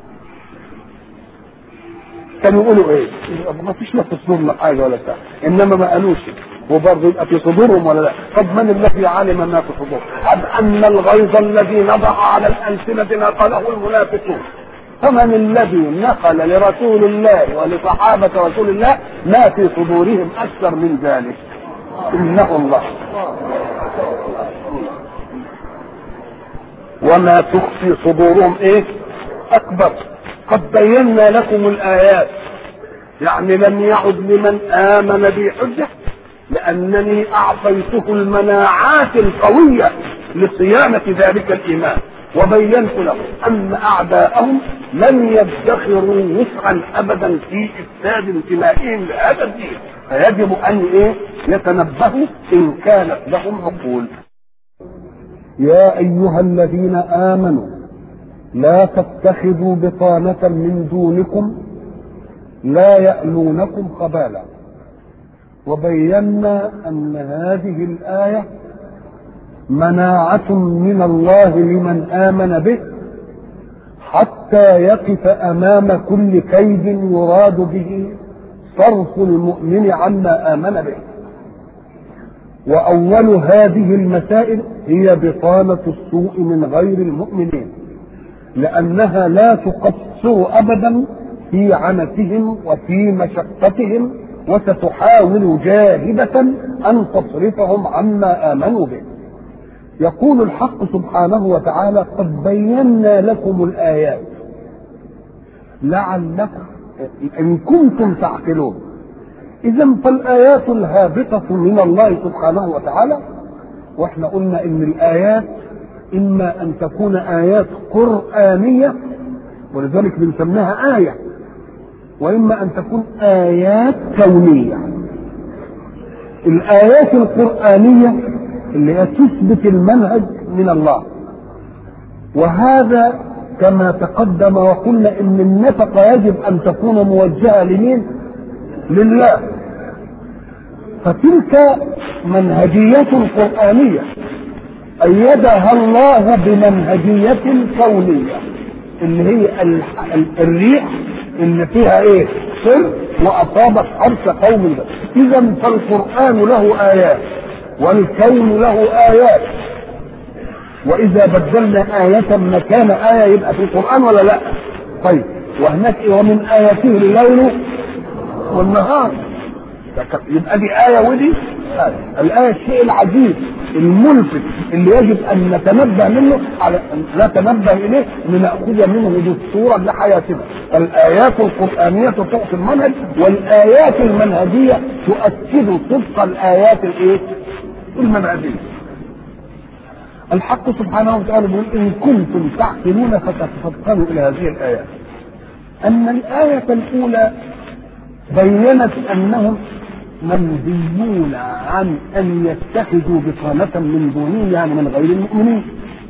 كانوا يقولوا ايه؟ ما فيش لا في صدورنا حاجه ولا بتاع انما ما قالوش وبرضه يبقى في صدورهم ولا لا؟ طب من الذي علم ما في صدورهم؟ أم أن الغيظ الذي نضع على الألسنة نقله المنافقون فمن الذي نقل لرسول الله ولصحابة رسول الله ما في صدورهم أكثر من ذلك إنه الله وما تخفي صدورهم إيه أكبر قد بينا لكم الآيات يعني لم يعد لمن آمن بي حجة لأنني أعطيته المناعات القوية لصيانة ذلك الإيمان وبينت لهم أن أعداءهم لن يدخروا وسعا أبدا في إفساد انتمائهم لهذا الدين فيجب أن إيه يتنبهوا إن كانت لهم عقول يا أيها الذين آمنوا لا تتخذوا بطانة من دونكم لا يألونكم خبالا وبينا أن هذه الآية مناعة من الله لمن آمن به حتى يقف أمام كل كيد يراد به صرف المؤمن عما آمن به وأول هذه المسائل هي بطانة السوء من غير المؤمنين لأنها لا تقصر أبدا في عنتهم وفي مشقتهم وستحاول جاهدة أن تصرفهم عما آمنوا به يقول الحق سبحانه وتعالى قد بينا لكم الآيات لعلكم إن كنتم تعقلون إذا فالآيات الهابطة من الله سبحانه وتعالى واحنا قلنا إن الآيات إما أن تكون آيات قرآنية ولذلك بنسميها آية وإما أن تكون آيات كونية الآيات القرآنية اللي هي تثبت المنهج من الله وهذا كما تقدم وقلنا ان النفقة يجب ان تكون موجهة لمين؟ لله فتلك منهجية قرآنية أيدها الله بمنهجية كونية اللي هي الريح اللي فيها ايه؟ سر وأصابت حرث قوم إذا فالقرآن له آيات والكون له آيات وإذا بدلنا آية مكان آية يبقى في القرآن ولا لا؟ طيب وهناك ومن آياته الليل والنهار يبقى دي آية ودي آية. الآية الشيء العجيب الملفت اللي يجب أن نتنبه منه على نتنبه إليه لنأخذ منه دستورا لحياتنا الآيات القرآنية تعطي المنهج والآيات المنهجية تؤكد صدق الآيات الإيه؟ المنهجية الحق سبحانه وتعالى يقول إن كنتم تعقلون فتتفطنوا إلى هذه الآيات أن الآية الأولى بينت أنهم منهيون عن أن يتخذوا بطانة من دونهم يعني من غير المؤمنين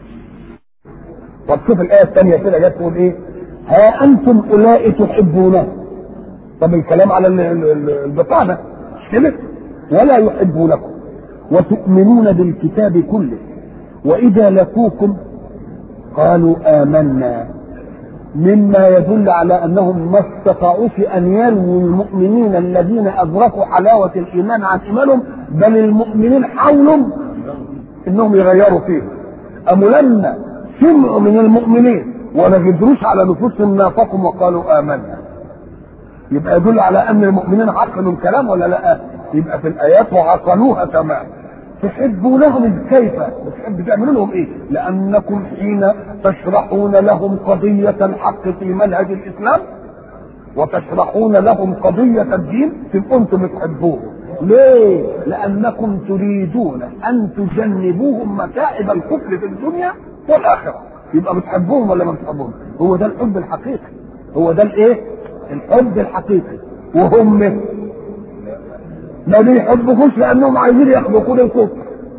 طب شوف الآية الثانية كده جت تقول إيه؟ ها أنتم أولئك تحبونه طب الكلام على البطانة مش كده؟ ولا يحبونكم وتؤمنون بالكتاب كله وإذا لقوكم قالوا آمنا مما يدل على انهم ما استطاعوا في ان ينووا المؤمنين الذين ادركوا حلاوه الايمان عن ايمانهم بل المؤمنين حاولوا انهم يغيروا فيه أم لما سمعوا من المؤمنين ولا قدروش على نفوسهم نافقهم وقالوا امنا يبقى يدل على ان المؤمنين عقلوا الكلام ولا لا يبقى في الايات وعقلوها تمام تحبونهم كيف؟ بتحب تعملوا لهم ايه؟ لانكم حين تشرحون لهم قضية الحق في منهج الاسلام وتشرحون لهم قضية الدين تبقوا انتم تحبوهم. ليه؟ لانكم تريدون ان تجنبوهم متاعب الكفر في الدنيا والاخرة. يبقى بتحبوهم ولا ما بتحبوهم؟ هو ده الحب الحقيقي. هو ده الايه؟ الحب الحقيقي. وهم ما بيحبكوش لانهم عايزين يخلقوا الكفر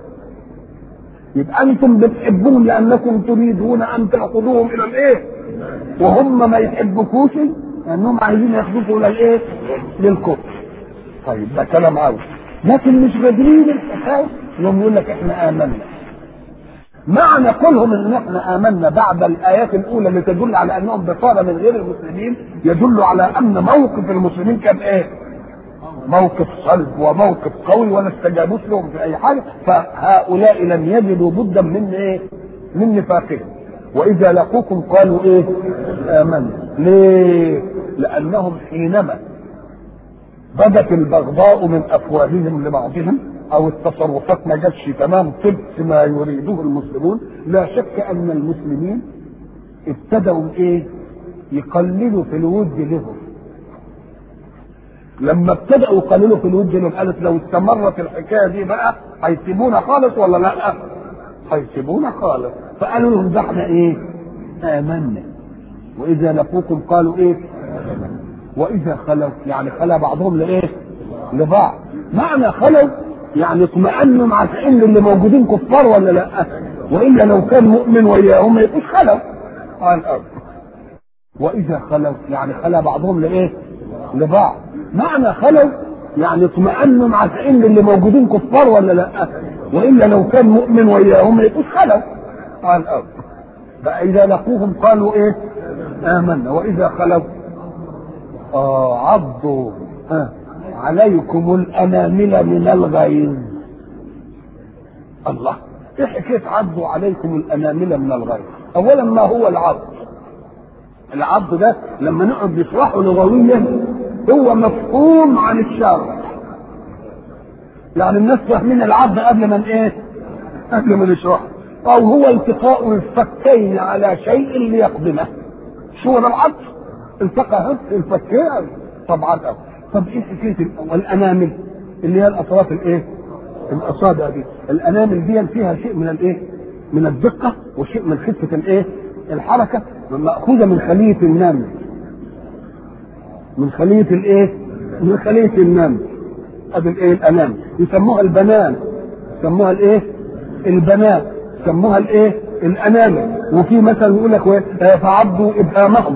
يبقى انتم بتحبون لانكم تريدون ان تاخذوهم الى الايه وهم ما يحبكوش لانهم عايزين ياخذوكم الى الايه للكفر طيب ده كلام عاوز لكن مش قادرين الحكايه انهم يقول لك احنا امنا معنى قولهم ان احنا امنا بعد الايات الاولى اللي تدل على انهم بصاره من غير المسلمين يدل على ان موقف المسلمين كان ايه؟ موقف صلب وموقف قوي ولا استجابوش لهم في اي حاجه فهؤلاء لم يجدوا بدا من ايه؟ من نفاقهم واذا لقوكم قالوا ايه؟ امنا ليه؟ لانهم حينما بدت البغضاء من افواههم لبعضهم او التصرفات ما جاتش تمام طبق ما يريده المسلمون لا شك ان المسلمين ابتدوا ايه؟ يقللوا في الود لهم لما ابتدأوا يقللوا في الود لهم قالت لو استمرت الحكايه دي بقى هيسيبونا خالص ولا لا؟ هيسيبونا خالص فقالوا لهم ده احنا ايه؟ آمنا وإذا لقوكم قالوا ايه؟ وإذا خلوا يعني خلا بعضهم لإيه؟ لبعض معنى خلوا يعني اطمأنوا مع ان اللي موجودين كفار ولا لا؟ وإلا لو كان مؤمن وإياهم ما يبقوش خلوا على الأرض وإذا خلوا يعني خلا بعضهم لإيه؟ لبعض معنى خلوا يعني اطمأنوا مع ان اللي موجودين كفار ولا لا والا لو كان مؤمن وياهم ما يبقوش خلوا على الارض فاذا لقوهم قالوا ايه امنا واذا خلوا اه عضوا آه. عليكم الانامل من الغيظ الله ايه حكايه عضوا عليكم الانامل من الغيظ اولا ما هو العض العض ده لما نقعد نشرحه لغويا هو مفهوم عن الشرع يعني الناس فاهمين العض قبل ما ايه قبل ما نشرحه او هو التقاء الفكين على شيء ليقدمه شو ده العض التقى الفكين طبعا أو. طب ايه حكايه والانامل اللي هي الاطراف الايه الاصابع دي الانامل دي فيها شيء من الايه من الدقه وشيء من خفه الايه الحركه ماخوذه من خليه النمل من خلية الايه؟ من خلية النمل ادي الايه الانام يسموها البنان يسموها الايه البنات يسموها الايه الانامل وفي مثل يقول لك آه، فعضوا ابهامهم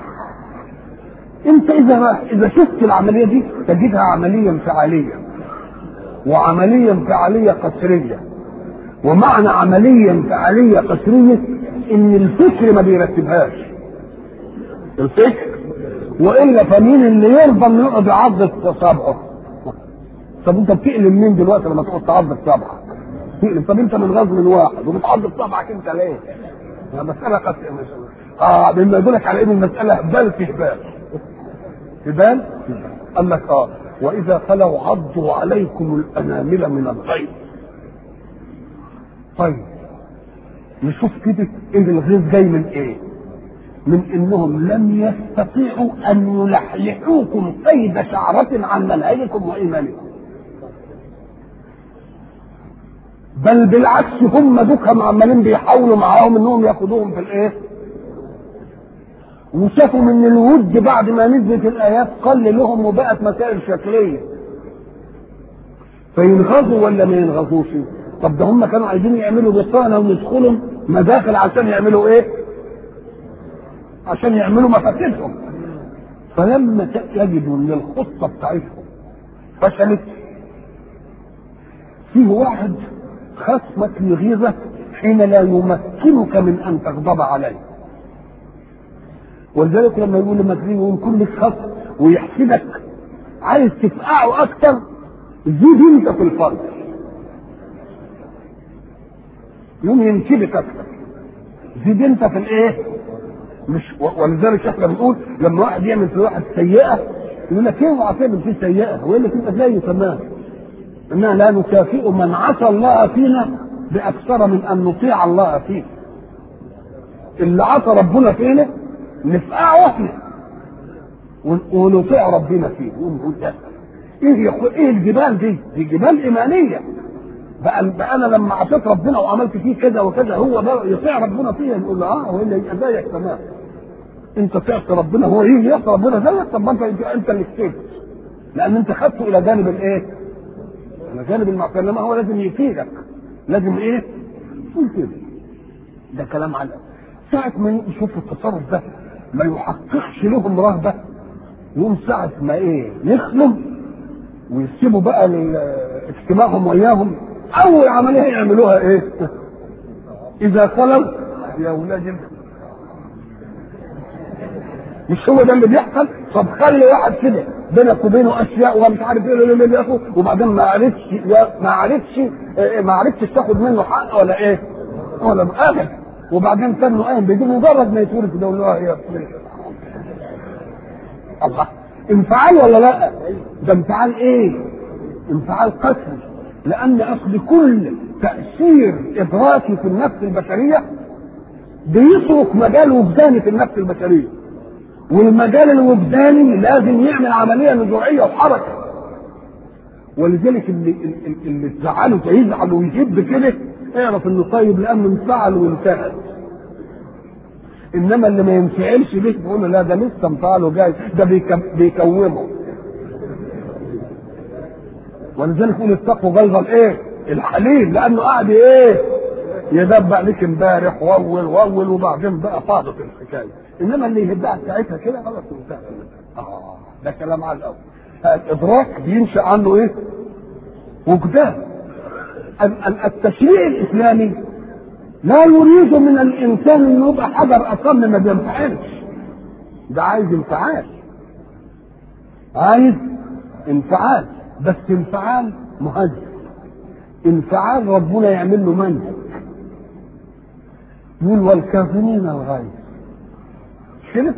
انت اذا اذا شفت العمليه دي تجدها عمليه انفعاليه وعمليه انفعاليه قسريه ومعنى عمليه انفعاليه قسريه ان الفكر ما بيرتبهاش الفكر والا فمين اللي يرضى انه يقعد يعض صابعه طب انت بتقلم مين دلوقتي لما تقعد تعض صابعك تقلم طب انت من غزو من واحد وبتعض صابعك انت ليه؟ مسألة قد اه مما يدلك على ان المسألة بال في هبال هبال قال لك اه واذا خلوا عضوا عليكم الانامل من الغيظ طيب نشوف كده ان الغيظ جاي من ايه من انهم لم يستطيعوا ان يلحلحوكم قيد شعرة عن منهجكم وايمانكم بل بالعكس هم دوكهم عمالين بيحاولوا معاهم انهم ياخدوهم في الايه وشافوا من الود بعد ما نزلت الايات قل لهم وبقت مسائل شكليه فينغزوا ولا ما ينغزوش طب ده هم كانوا عايزين يعملوا بطانه ويدخلوا مداخل عشان يعملوا ايه عشان يعملوا مفاسدهم فلما يجدوا ان الخطه بتاعتهم فشلت فيه واحد خصمك الغيظة حين لا يمكنك من أن تغضب عليه ولذلك لما يقول لما تيجي يكون لك خصم ويحسدك عايز تفقعه أكتر زيد أنت في الفرد يوم ينكبك أكتر زيد أنت في الإيه؟ مش ولذلك احنا بنقول لما واحد يعمل في واحد سيئة يقول لك اوعى تعمل فيه سيئة ويقول لك انت زيه تمام إنا لا نكافئ من عصى الله فينا بأكثر من أن نطيع الله فيه اللي عصى ربنا فينا نفقعه احنا ونطيع ربنا فيه ونقول ده ايه يا ايه الجبال دي؟ دي جبال ايمانيه بقى, بقى انا لما عصيت ربنا وعملت فيه كذا وكذا هو بقى يطيع ربنا فيها نقول له اه والا يبقى زيك تمام انت تعصي ربنا هو يجي يعصي ربنا زيك طب ما انت انت اللي كسبت لان انت خدته الى جانب الايه؟ الى جانب المعصيه انما هو لازم يفيدك لازم ايه؟ تقول كده ده كلام على ساعة ما يشوف التصرف ده ما يحققش لهم رهبة يقوم ساعة ما ايه يخلم ويسيبوا بقى اجتماعهم وياهم أول عملية يعملوها ايه؟ إذا خلوا يا ولاد مش هو ده اللي بيحصل طب خلي واحد كده بينك وبينه اشياء ومش عارف ايه اللي ياخد وبعدين ما عرفتش ما عرفتش ما عرفتش تاخد منه حق ولا ايه؟ ولا ابدا وبعدين كانه قايم بدون مجرد ما يتولد كده يقول له يا الله انفعال ولا لا؟ ده انفعال ايه؟ انفعال قسري لان اصل كل تاثير ادراكي في النفس البشريه بيترك مجال وجداني في النفس البشريه والمجال الوجداني لازم يعمل عمليه نزوعيه وحركه ولذلك اللي اللي تزعله يزعل ويهب كده اعرف انه طيب لانه انفعل وانتهى انما اللي ما ينفعلش بيه تقول له لا ده لسه انفعاله جاي ده بيكومه ولذلك يقول اتقوا غلظ الايه؟ الحليم لانه قاعد ايه؟ يدب عليك امبارح وول وول وبعدين بقى فاضت الحكايه انما اللي يهدها ساعتها كده خلاص انتهى اه ده كلام على الاول الادراك بينشا عنه ايه؟ وجدان التشريع الاسلامي لا يريد من الانسان انه يبقى حجر اصم ما بينفعلش ده عايز انفعال عايز انفعال بس انفعال مهذب انفعال ربنا يعمل له منهج يقول والكاظمين الغيظ كده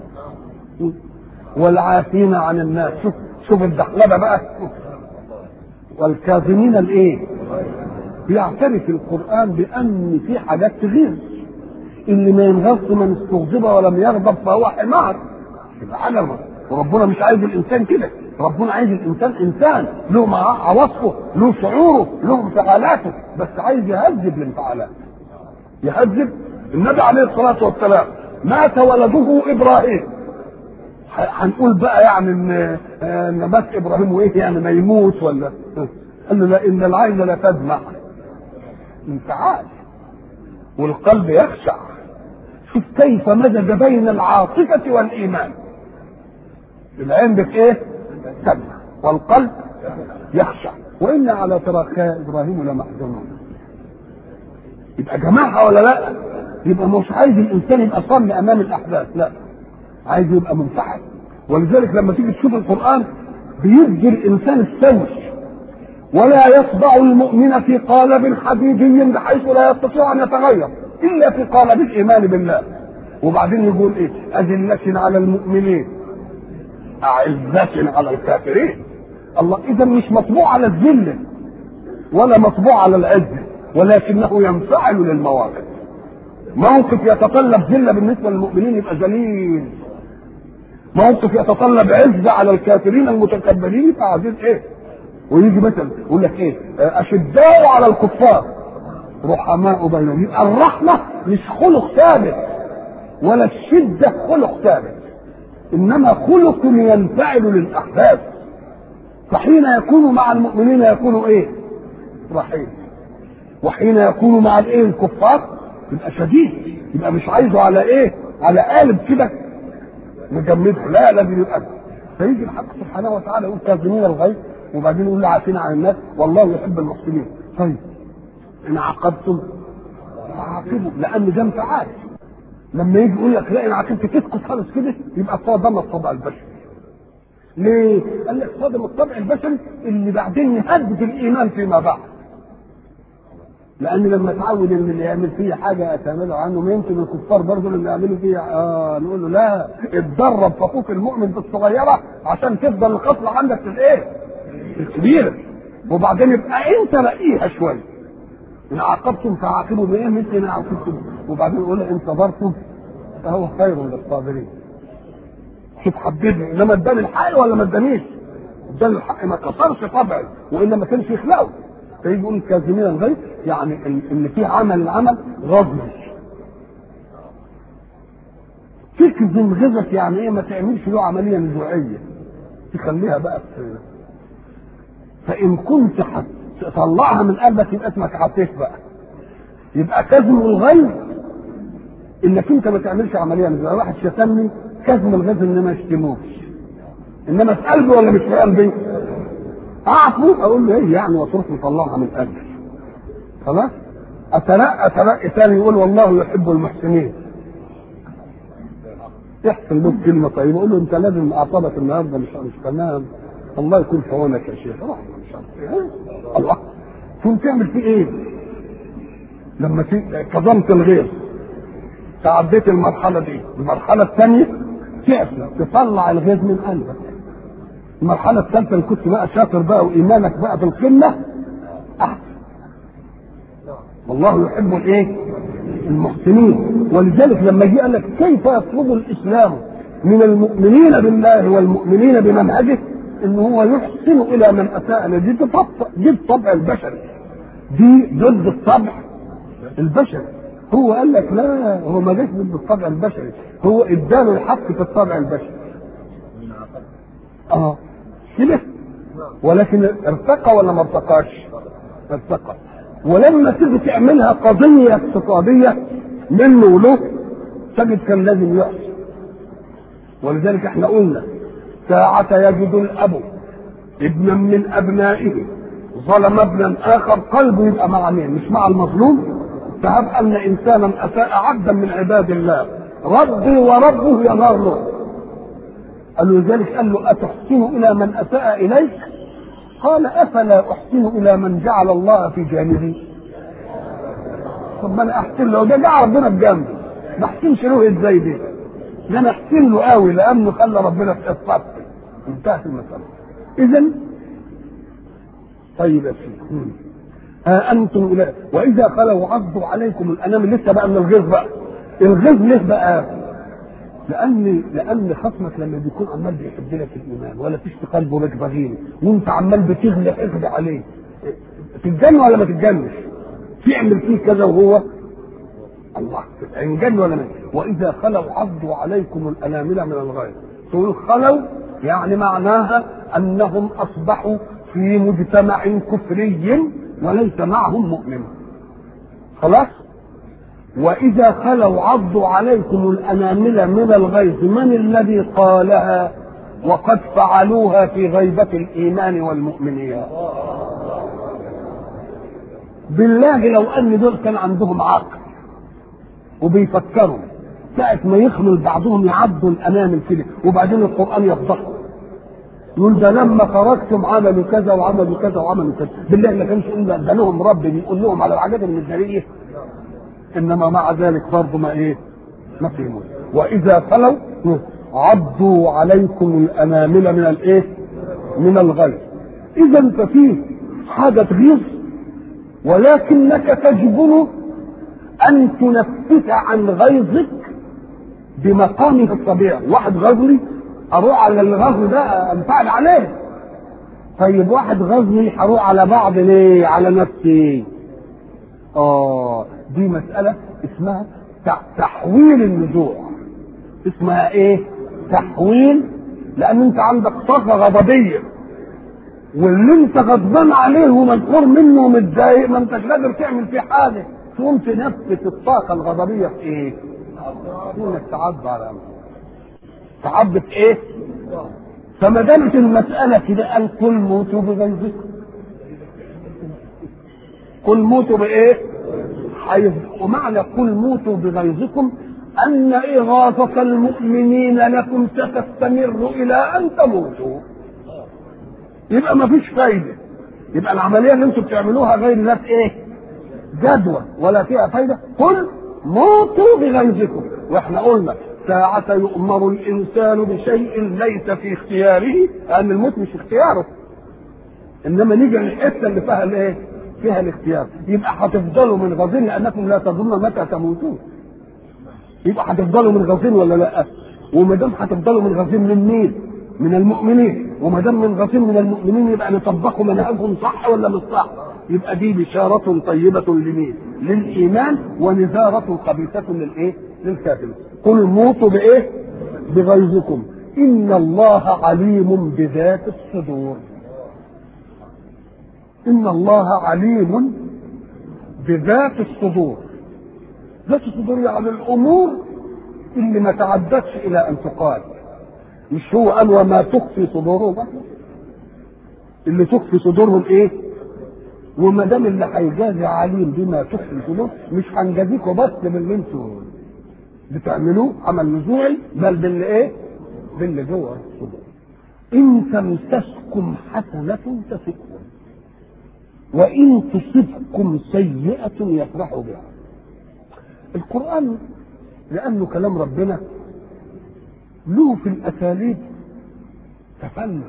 والعافين عن الناس شوف شوف الدحلبه بقى والكاظمين الايه بيعترف القران بان في حاجات تغيظ اللي ما ينغص من استغضب ولم يغضب فهو حمار يبقى عجبه وربنا مش عايز الانسان كده ربنا عايز الانسان انسان له عواطفه له شعوره له انفعالاته بس عايز يهذب الانفعالات يهذب النبي عليه الصلاه والسلام مات ولده ابراهيم هنقول بقى يعني ان آه، نبات ابراهيم وايه يعني ما يموت ولا قال له لا ان العين لا تدمع انفعال والقلب يخشع شوف كيف مزج بين العاطفة والإيمان العين بت ايه؟ تدمع والقلب يخشع وإن على تراخاء إبراهيم لمحزونون يبقى جماعة ولا لا؟ يبقى مش عايز الإنسان يبقى صم أمام الأحداث لا عايز يبقى منفعل ولذلك لما تيجي تشوف القرآن بيدي الإنسان السوي ولا يخضع المؤمن في قالب حديدي بحيث لا يستطيع ان يتغير الا في قالب الايمان بالله وبعدين يقول ايه اذله على المؤمنين اعزه على الكافرين الله اذا مش مطبوع على الذله ولا مطبوع على العزه ولكنه ينفعل للمواقف موقف يتطلب ذله بالنسبه للمؤمنين يبقى ذليل موقف يتطلب عزه على الكافرين المتكبرين يبقى عزيز ايه ويجي مثلا يقول لك ايه اشداء على الكفار رحماء بينهم يبقى الرحمه مش خلق ثابت ولا الشده خلق ثابت انما خلق ينفعل للاحداث فحين يكون مع المؤمنين يكون ايه رحيم وحين يكون مع الايه الكفار يبقى شديد يبقى مش عايزه على ايه على قالب كده مجمده لا لازم يبقى فيجي الحق سبحانه وتعالى يقول كاظمين الغيظ وبعدين يقول عافين عن الناس والله يحب المحسنين طيب ان عاقبتم عاقبوا لان ده انفعال لما يجي يقول لك لا ان عاقبت تسكت خالص كده يبقى صادم الطبع البشري ليه؟ قال لك صادم الطبع البشري اللي بعدين يهدد الايمان فيما بعد لان لما تعود ان اللي يعمل فيه حاجه اتعمله عنه ما يمكن الكفار برضه اللي يعملوا فيه اه نقول له لا اتدرب فوق المؤمن في الصغيره عشان تفضل الخصله عندك في الايه؟ الكبيرة وبعدين يبقى انت رقيها شوية ان عاقبتم فعاقبوا بايه مثل ان عاقبتم وبعدين يقول ان صبرتم فهو خير للصابرين شوف حبيبي انما اداني الحق ولا ما ادانيش اداني الحق ما كسرش طبعي والا ما كانش يخلقه فيجي يقول كاظمين الغيظ يعني ان في عمل العمل غضب تكظم غيظك يعني ايه ما تعملش له عمليه نزوعيه تخليها بقى في فان كنت تطلعها من قلبك يبقى اسمك عطيت بقى يبقى كظم الغيظ انك انت ما تعملش عمليه من واحد شتمني كظم الغيظ ان ما يشتموش انما في قلبي ولا مش في قلبي اعفو اقول له ايه يعني وتروح مطلعها من قلبي خلاص اترقى اترقى ثاني يقول والله يحب المحسنين يحسن له كلمه طيبه يقول له انت لازم اعصابك النهارده مش مش تمام الله يكون في عونك يا شيخ روح مش عارف ايه الله تقوم تعمل فيه ايه؟ لما كظمت الغيظ تعديت المرحله دي المرحله الثانيه تعفى تطلع الغيظ من قلبك المرحله الثالثه اللي كنت بقى شاطر بقى وايمانك بقى في القمه احسن والله يحب الايه؟ المحسنين ولذلك لما جه قال لك كيف يطلب الاسلام من المؤمنين بالله والمؤمنين بمنهجه ان هو يحسن الى من اساء دي طبع دي الطبع البشري دي ضد الطبع البشري هو قال لك لا هو ما جاش ضد الطبع البشري هو اداله الحق في الطبع البشري اه كده ولكن ارتقى ولا ما ارتقاش؟ ارتقى ولما تيجي تعملها قضيه اقتصاديه منه وله تجد كان لازم يحسن ولذلك احنا قلنا ساعة يجد الأب ابنا من أبنائه ظلم ابنا آخر قلبه يبقى مع مين؟ مش مع المظلوم فهب أن إنسانا أساء عبدا من عباد الله ربي وربه ينار له قال له ذلك قال له أتحسن إلى من أساء إليك؟ قال أفلا أحسن إلى من جعل الله في جانبي؟ طب ما أنا أحسن له ده جعل ربنا بجنبي ما أحسنش له إزاي دي؟ ده انا احسن له قوي لانه خلى ربنا في الصف انتهت المساله اذا طيب يا سيدي ها انتم اولئك واذا خلوا عضوا عليكم الانام لسه بقى من الغيظ بقى الغيظ ليه بقى؟ لان لان خصمك لما بيكون عمال بيحب لك الايمان ولا فيش في قلبه لك بغير وانت عمال بتغلق اغلى عليه تتجن ولا ما تتجنش؟ تعمل فيه كذا وهو الله ينجن ولا لا؟ واذا خلوا عضوا عليكم الانامل من الغيظ تقول خلوا يعني معناها انهم اصبحوا في مجتمع كفري وليس معهم مؤمن خلاص واذا خلوا عضوا عليكم الانامل من الغيظ من الذي قالها وقد فعلوها في غيبة الإيمان والمؤمنين بالله لو أن دول كان عندهم عقل وبيفكروا ساعة ما يخلوا بعضهم يعضوا الأنامل كده وبعدين القرآن يفضحهم يقول ده لما خرجتم عملوا كذا وعملوا كذا وعملوا كذا بالله ما كانش يقول ده لهم رب بيقول لهم على العجائب من الدليل انما مع ذلك برضه ما ايه ما فهموا واذا خلوا عضوا عليكم الانامل من الايه من الغيظ اذا ففيه حاجه غيظ ولكنك تجبر ان تنفس عن غيظك بمقامه الطبيعي واحد غزلي اروح على الغزل ده انفعل عليه طيب واحد غزلي هروح على بعض ليه على نفسي اه دي مسألة اسمها تحويل النزوع اسمها ايه تحويل لان انت عندك طاقة غضبية واللي انت غضبان عليه ومذكور منه ومتضايق ما انتش قادر تعمل فيه حاجة تقوم تنفس الطاقة الغضبية في ايه؟ انك تعض على أمر. تعض في ايه؟ فما دامت المسألة كده قال قل موتوا بغيظكم قل موتوا بايه؟ حيث ومعنى قل موتوا بغيظكم أن إغاثة المؤمنين لكم ستستمر إلى أن تموتوا يبقى ما فيش فايدة يبقى العملية اللي انتم بتعملوها غير ذات ايه جدوى ولا فيها فايدة قل موتوا بغيظكم واحنا قلنا ساعة يؤمر الإنسان بشيء ليس في اختياره لأن الموت مش اختياره إنما نيجي للحتة اللي فيها الايه؟ فيها الاختيار يبقى هتفضلوا من غزين لأنكم لا تظنون متى تموتون يبقى هتفضلوا من غزين ولا لا؟ وما دام هتفضلوا من غزين من مين؟ من المؤمنين وما دام من غزين من المؤمنين يبقى نطبقوا منهجهم صح ولا مش صح؟ يبقى دي بشارة طيبة لمين؟ للإيمان ونذارة خبيثة للإيه؟ للكافرين. قل موتوا بإيه؟ بغيظكم. إن الله عليم بذات الصدور. إن الله عليم بذات الصدور. ذات الصدور يعني الأمور اللي ما تعدتش إلى أن تقال. مش هو قال وما تخفي صدورهم اللي تخفي صدورهم ايه؟ وما دام اللي هيجازي عليم بما تخفي صدور مش هنجازيكوا بس باللي انتوا بتعملوه عمل نزوعي بل باللي ايه؟ باللي جوه الصدور. ان تمسسكم حسنة تسؤكم وان تصبكم سيئة يفرحوا بها. القرآن لأنه كلام ربنا له في الأساليب تفنن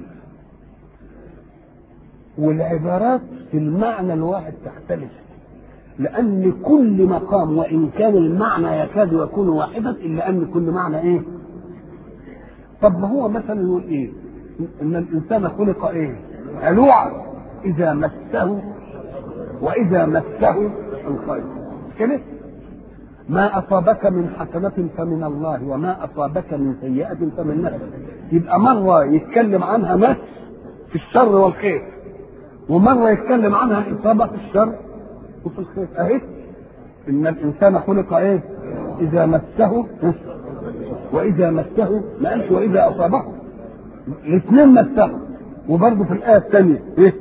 والعبارات في المعنى الواحد تختلف لأن كل مقام وإن كان المعنى يكاد يكون واحدا إلا أن كل معنى إيه؟ طب ما هو مثلا يقول إيه؟ إن الإنسان خلق إيه؟ هلوعا إذا مسه وإذا مسه الخير كده؟ ما أصابك من حسنة فمن الله وما أصابك من سيئة فمن نفسك يبقى مرة يتكلم عنها مس في الشر والخير ومرة يتكلم عنها إصابة في الشر وفي الخير أهي إن الإنسان خلق إيه إذا مسه وإذا مسه ما قالش وإذا أصابه الاثنين مسه وبرضه في الآية الثانية إيه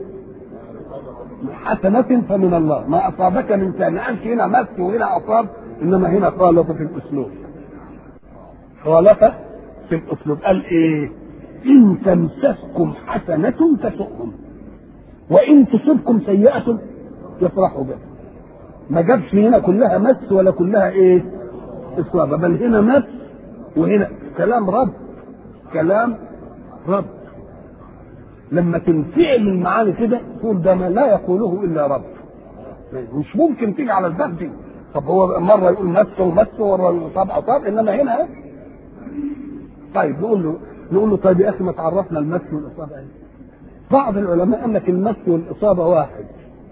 حسنة فمن الله ما أصابك من سيئة ما قالش هنا مس وهنا أصاب انما هنا خالف في الاسلوب خالف في الاسلوب قال ايه ان تمسسكم حسنة تسؤهم وان تصبكم سيئة يفرحوا بها ما جابش هنا كلها مس ولا كلها ايه اصابة بل هنا مس وهنا كلام رب كلام رب لما تنفعل المعاني كده تقول ده ما لا يقوله الا رب مش ممكن تيجي على الباب دي طب هو مره يقول مس ومس ومره طبع طب انما هنا طيب نقول له نقول له طيب يا اخي ما تعرفنا المس والاصابه ايه؟ بعض العلماء قال لك المس والاصابه واحد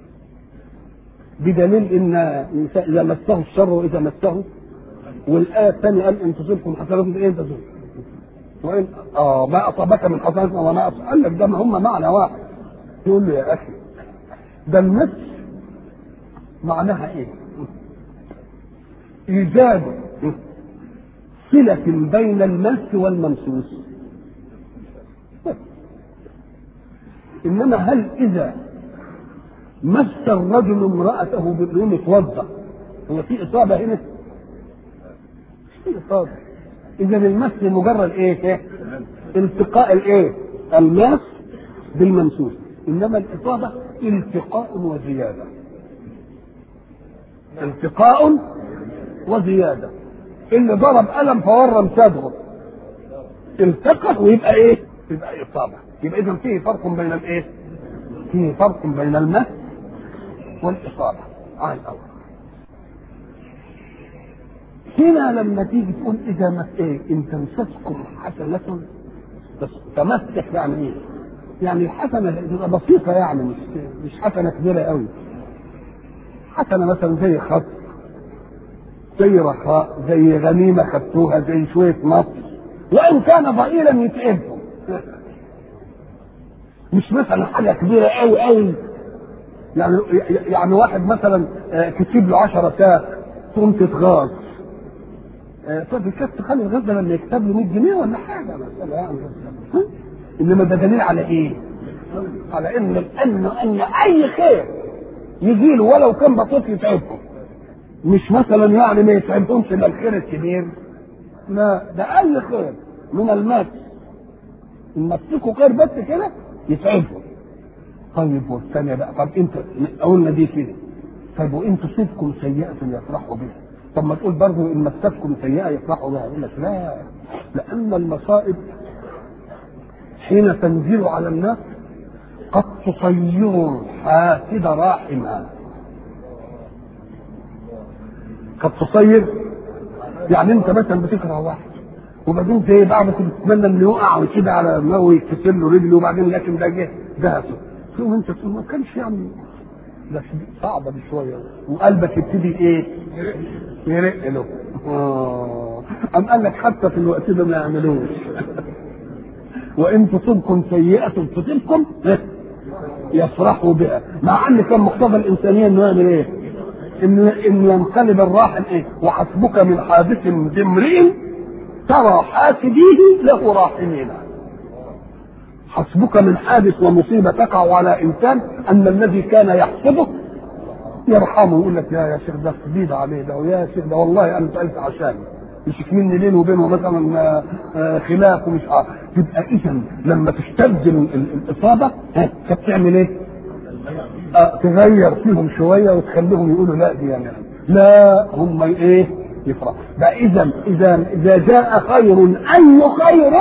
بدليل ان اذا مسه الشر واذا مسه والايه الثانيه قال ان تصبكم حسنات ايه تصبكم وإن آه ما أصابك من حسنة وما أصابك قال لك ده ما هم معنى واحد يقول له يا أخي ده المس معناها إيه؟ إيجاد صلة بين المس والممسوس إنما هل إذا مس الرجل امرأته بدون يتوضأ هو في إصابة هنا؟ مش في إصابة إذا المس مجرد إيه؟ التقاء الإيه؟ الماس بالممسوس إنما الإصابة التقاء وزيادة التقاء وزيادة اللي ضرب قلم فورم صدره التقى ويبقى ايه؟ يبقى اصابه يبقى اذا فيه فرق بين الايه؟ فيه فرق بين المس والاصابه على الاول هنا لما تيجي تقول اذا مس ايه؟ ان تمسسكم حسنه بس تمسك يعني ايه؟ يعني الحسنه تبقى بسيطه يعني مش مش حسنه كبيره قوي حسنه مثلا زي خط زي رخاء زي غنيمة خدتوها زي شوية مصر وإن كان ضئيلا يتعبهم مش مثلا حاجة كبيرة أوي أوي يعني يعني واحد مثلا كتب له 10 ساق تقوم تتغاظ طب كانت تخلي الغاز ده لما يكتب له 100 جنيه ولا حاجة مثلا يعني إنما ده دليل على إيه؟ على إن إن إن أي خير يجي له ولو كان بسيط يتعبهم مش مثلا يعني ما يتعبهمش الا الخير الكبير لا ده اقل خير من المس نمسكوا خير بس كده يتعبهم طيب والثانيه بقى طب انت قلنا دي كده طيب وان تصيبكم سيئه يفرحوا بها طب ما تقول برضه ان مستكم سيئه يفرحوا بها يقول لك لا لان المصائب حين تنزل على الناس قد تصير حاسد راحما قد تصير يعني انت مثلا بتكره واحد وبعدين زي بعض كنت تتمنى انه يقع وكده على دماغه ويتكسر له رجله وبعدين لكن ده جه دهسه تقوم انت تقول ما كانش يعني ده صعبه دي شويه وقلبك يبتدي ايه؟ يرق له اه أم قال لك حتى في الوقت ده ما يعملوش وان تصبكم سيئه تصبكم يفرحوا بها مع ان كان مقتضى الانسانيه انه يعمل ايه؟ ان ان ينقلب الراحل ايه وحسبك من حادث بامرئ ترى حاسديه له راحمين حسبك من حادث ومصيبه تقع على انسان ان الذي كان يحسبه يرحمه يقول لك يا يا شيخ ده شديد عليه ده ويا شيخ ده والله انا سالت عشانه مش مني بينه وبينه مثلا خلاف ومش عارف تبقى اذا لما تشتد الاصابه فتعمل ايه؟ تغير فيهم شويه وتخليهم يقولوا لا دي يعني لا هم ايه يفرح ده اذا اذا اذا جاء خير اي خير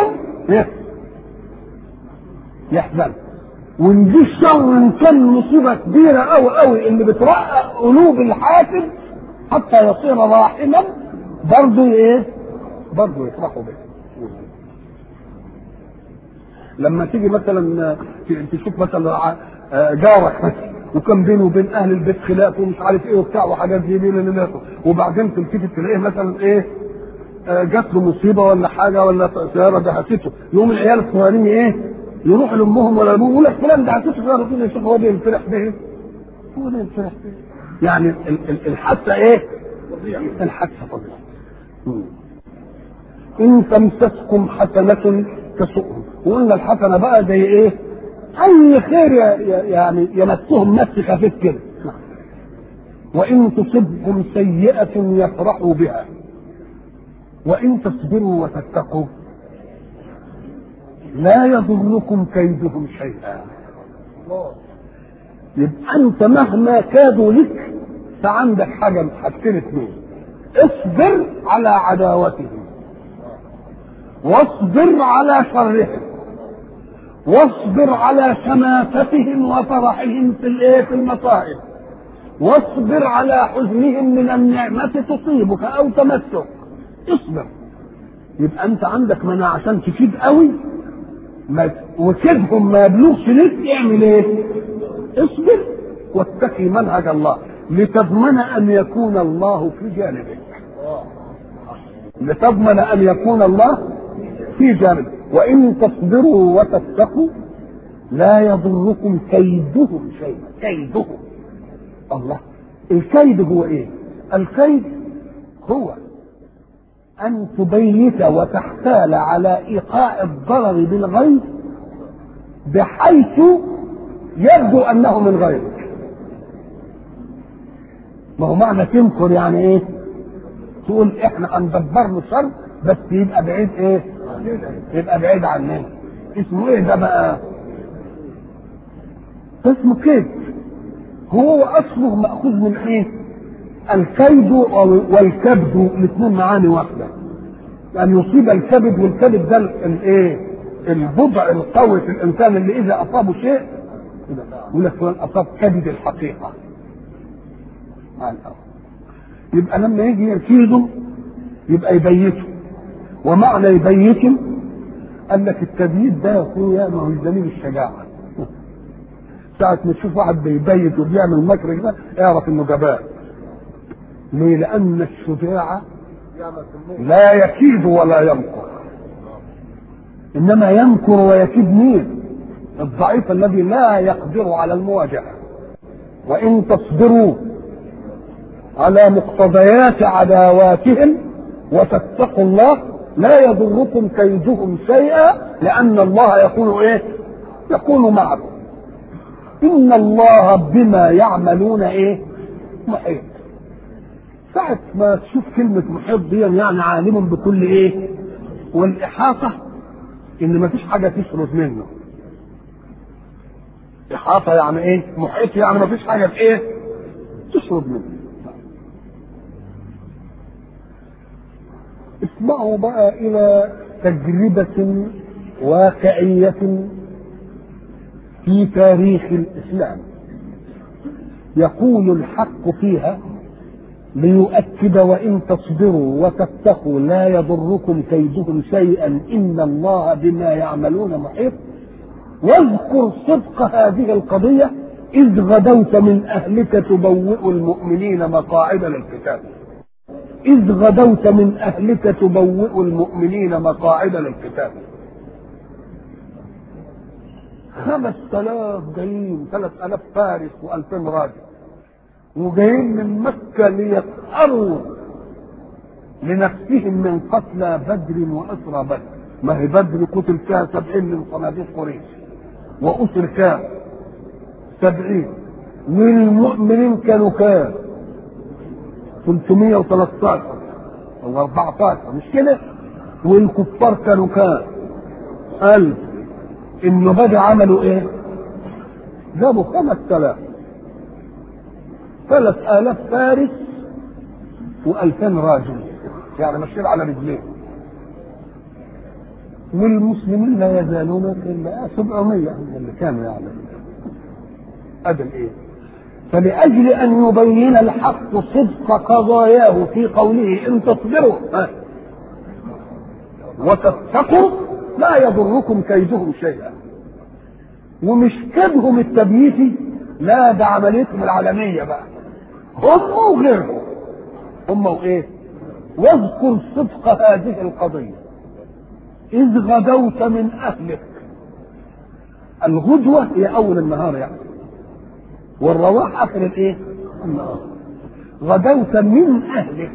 يحزن وان دي الشر ان كان مصيبه كبيره قوي قوي اللي بترقق قلوب الحاسد حتى يصير راحما برضه ايه؟ برضه يفرحوا به لما تيجي مثلا تشوف مثلا جارك مثلا وكان بينه وبين اهل البيت خلاف ومش عارف ايه وبتاع وحاجات زي دي وبعدين تلتفت تلاقيه مثلا ايه جات له مصيبه ولا حاجه ولا سياره دهسته يقوم العيال الصغيرين ايه يروحوا لامهم ولا ابوهم يقول لك فلان دهسته سياره تقول يشوف هو بينفرح به هو بينفرح به يعني الحادثه ايه؟ الحادثه فضيحه ان تمسسكم حسنه تسؤهم وقلنا الحسنه بقى زي ايه؟ اي خير يعني يمسهم مس خفيف كده وان تصبهم سيئه يفرحوا بها وان تصبروا وتتقوا لا يضركم كيدهم شيئا يبقى انت مهما كادوا لك فعندك حاجه حاجتين اثنين اصبر على عداوتهم واصبر على شرهم واصبر على شماتتهم وفرحهم في الايه في المصائب واصبر على حزنهم من النعمة تصيبك أو تمسك اصبر يبقى أنت عندك مناعة عشان تفيد قوي ما وكدهم ما يبلغش لك اعمل ايه؟ اصبر واتقي منهج الله لتضمن أن يكون الله في جانبك لتضمن أن يكون الله في جانب وان تصبروا وتتقوا لا يضركم كيدهم شيئا كيدهم الله الكيد هو ايه الكيد هو ان تبيت وتحتال على ايقاع الضرر بالغير بحيث يبدو انه من غيرك ما هو معنى تنكر يعني ايه تقول احنا هندبر له شر بس يبقى بعيد ايه يبقى بعيد عننا اسمه ايه ده بقى اسمه كيد هو اصله ماخوذ من ايه الكيد والكبد الاثنين معاني واحده ان يصيب الكبد والكبد ده الايه البضع القوي في الانسان اللي اذا اصابه شيء يقول لك فلان اصاب كبد الحقيقه مع الأرض. يبقى لما يجي يكيده يبقى يبيته ومعنى يبيته قال لك التبييت ده يا اخويا ما هو دليل الشجاعه ساعة ما تشوف واحد بيبيت وبيعمل مكر كده اعرف انه جبان ليه؟ لأن الشجاع لا يكيد ولا يمكر إنما يمكر ويكيد مين؟ الضعيف الذي لا يقدر على المواجهة وإن تصبروا على مقتضيات عداواتهم وتتقوا الله لا يضركم كيدهم شيئا لأن الله يقول إيه؟ يكون معكم إن الله بما يعملون إيه؟ محيط ساعة ما تشوف كلمة محيط دي يعني عالم بكل إيه؟ والإحاطة إن ما فيش حاجة تشرد منه إحاطة يعني إيه؟ محيط يعني ما فيش حاجة في إيه؟ تشرد منه اسمعوا بقى إلى تجربة واقعية في تاريخ الإسلام يقول الحق فيها ليؤكد وإن تصبروا وتتقوا لا يضركم كيدهم شيئا إن الله بما يعملون محيط واذكر صدق هذه القضية إذ غدوت من أهلك تبوئ المؤمنين مقاعد للقتال إذ غدوت من أهلك تبوئ المؤمنين مقاعد للقتال خمس آلاف جايين ثلاث آلاف فارس وألفين راجل وجايين من مكة ليسألوا لنفسهم من قتلى بدر وأسرى بدر ما هي بدر قتل فيها سبعين من صناديق قريش وأسر كام سبعين والمؤمنين كانوا كام 313 او 14 مش كده والكفار كانوا كام 1000 انه بدا عملوا ايه جابوا 5000 3000 فارس و2000 راجل يعني ماشيين على رجلين والمسلمين لا يزالون الا 700 اللي كانوا يعني ادي الايه فلأجل أن يبين الحق صدق قضاياه في قوله إن تصبروا وتتقوا لا يضركم كيدهم شيئا ومش كيدهم التبييتي لا ده عمليتهم العالمية بقى هم وغيرهم هم وإيه واذكر صدق هذه القضية إذ غدوت من أهلك الغدوة هي أول النهار يعني والرواح اخر الايه؟ النهار غدوت من اهلك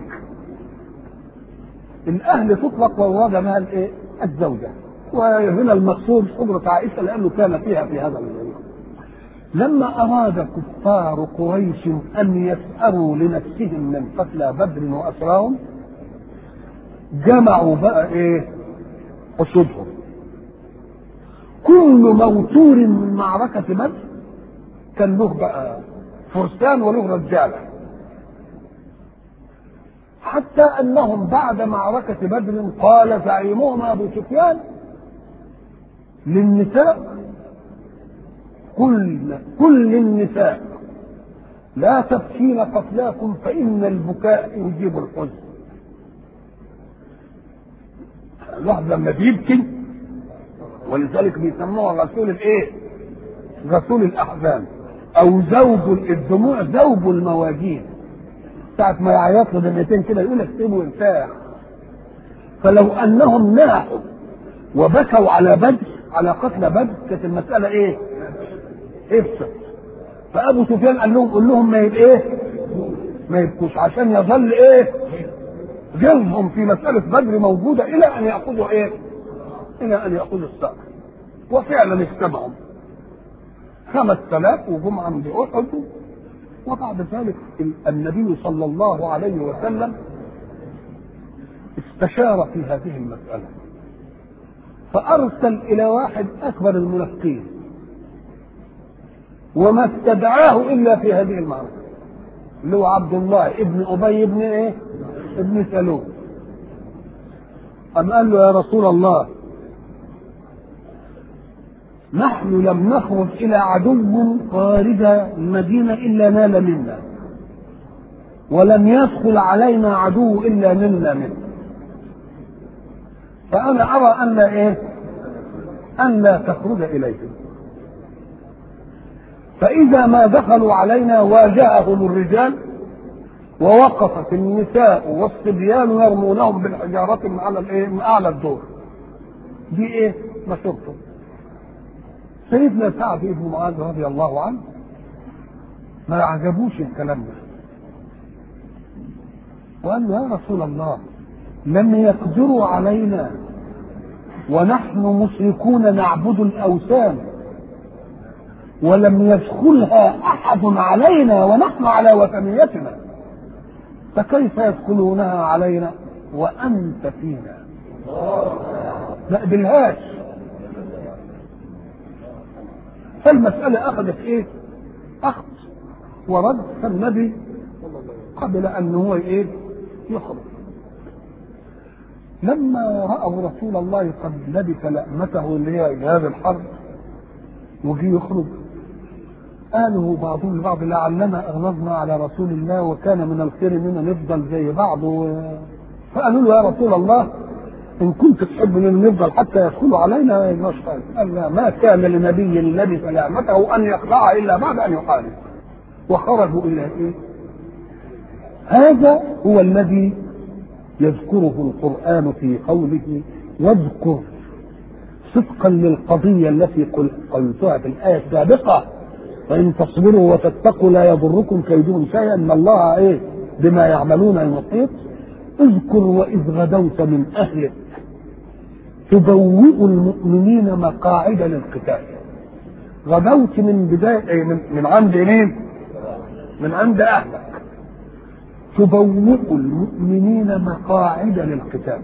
الاهل تطلق والمراد بها الايه؟ الزوجه وهنا المقصود حضرة عائشة لأنه كان فيها في هذا اليوم لما أراد كفار قريش أن يسأروا لنفسهم من قتلى بدر وأسراهم جمعوا بقى إيه؟ أسودهم كل موتور من معركة بدر كان له بقى فرسان وله رجاله حتى انهم بعد معركه بدر قال زعيمهم ابو سفيان للنساء كل كل النساء لا تبكين قتلاكم فان البكاء يجيب الحزن الواحد لما بيبكي ولذلك بيسموها غسول الايه؟ غسول الاحزان او زوج الدموع زوج المواجين ساعة ما يعيط له دميتين كده يقول لك سيبه يرتاح فلو انهم ناحوا وبكوا على بدر على قتل بدر كانت المساله ايه؟ افسد فابو سفيان قال لهم قول لهم ما يبقى ايه؟ ما يبكوش عشان يظل ايه؟ جلهم في مساله بدر موجوده الى ان ياخذوا ايه؟ الى ان ياخذوا الثأر وفعلا اجتمعوا خمس آلاف وجم عند احد وبعد ذلك النبي صلى الله عليه وسلم استشار في هذه المسألة فأرسل إلى واحد أكبر المنافقين وما استدعاه إلا في هذه المعركة اللي هو عبد الله ابن أبي ابن إيه؟ ابن سلول أم قال له يا رسول الله نحن لم نخرج إلى عدو خارج المدينة إلا نال منا ولم يدخل علينا عدو إلا نلنا منه فأنا أرى أن لا إيه؟ أن لا تخرج إليهم فإذا ما دخلوا علينا واجههم الرجال ووقفت النساء والصبيان يرمونهم بالحجارة من أعلى الإيه؟ من أعلى الدور. دي إيه؟ مشورته. سيدنا سعد بن معاذ رضي الله عنه ما عجبوش الكلام ده. وقال له يا رسول الله لم يقدروا علينا ونحن مشركون نعبد الاوثان ولم يدخلها احد علينا ونحن على وثنيتنا فكيف يدخلونها علينا وانت فينا ما قبلهاش فالمسألة أخذت إيه؟ أخذ ورد فالنبي قبل أن هو إيه؟ يخرج لما رأوا رسول الله قد لبس لأمته اللي هي جهاز الحرب وجي يخرج قالوا بعضهم لبعض لعلنا أغلظنا على رسول الله وكان من الخير اننا نفضل زي بعض و... فقالوا له يا رسول الله إن كنت تحب أن نفضل حتى يدخلوا علينا يجراش قال لا ما كان لنبي لبس لأمته أن يخضع إلا بعد أن يحارب وخرجوا إلى إيه؟ هذا هو الذي يذكره القرآن في قوله واذكر صدقا للقضية التي قلتها في الآية السابقة فإن تصبروا وتتقوا لا يضركم كيدهم شيئا إن الله إيه بما يعملون محيط اذكر وإذ غدوت من أهلك تبوئ المؤمنين مقاعد للقتال غدوت من بداية من, من عند مين؟ من عند أهلك تبوئ المؤمنين مقاعد للقتال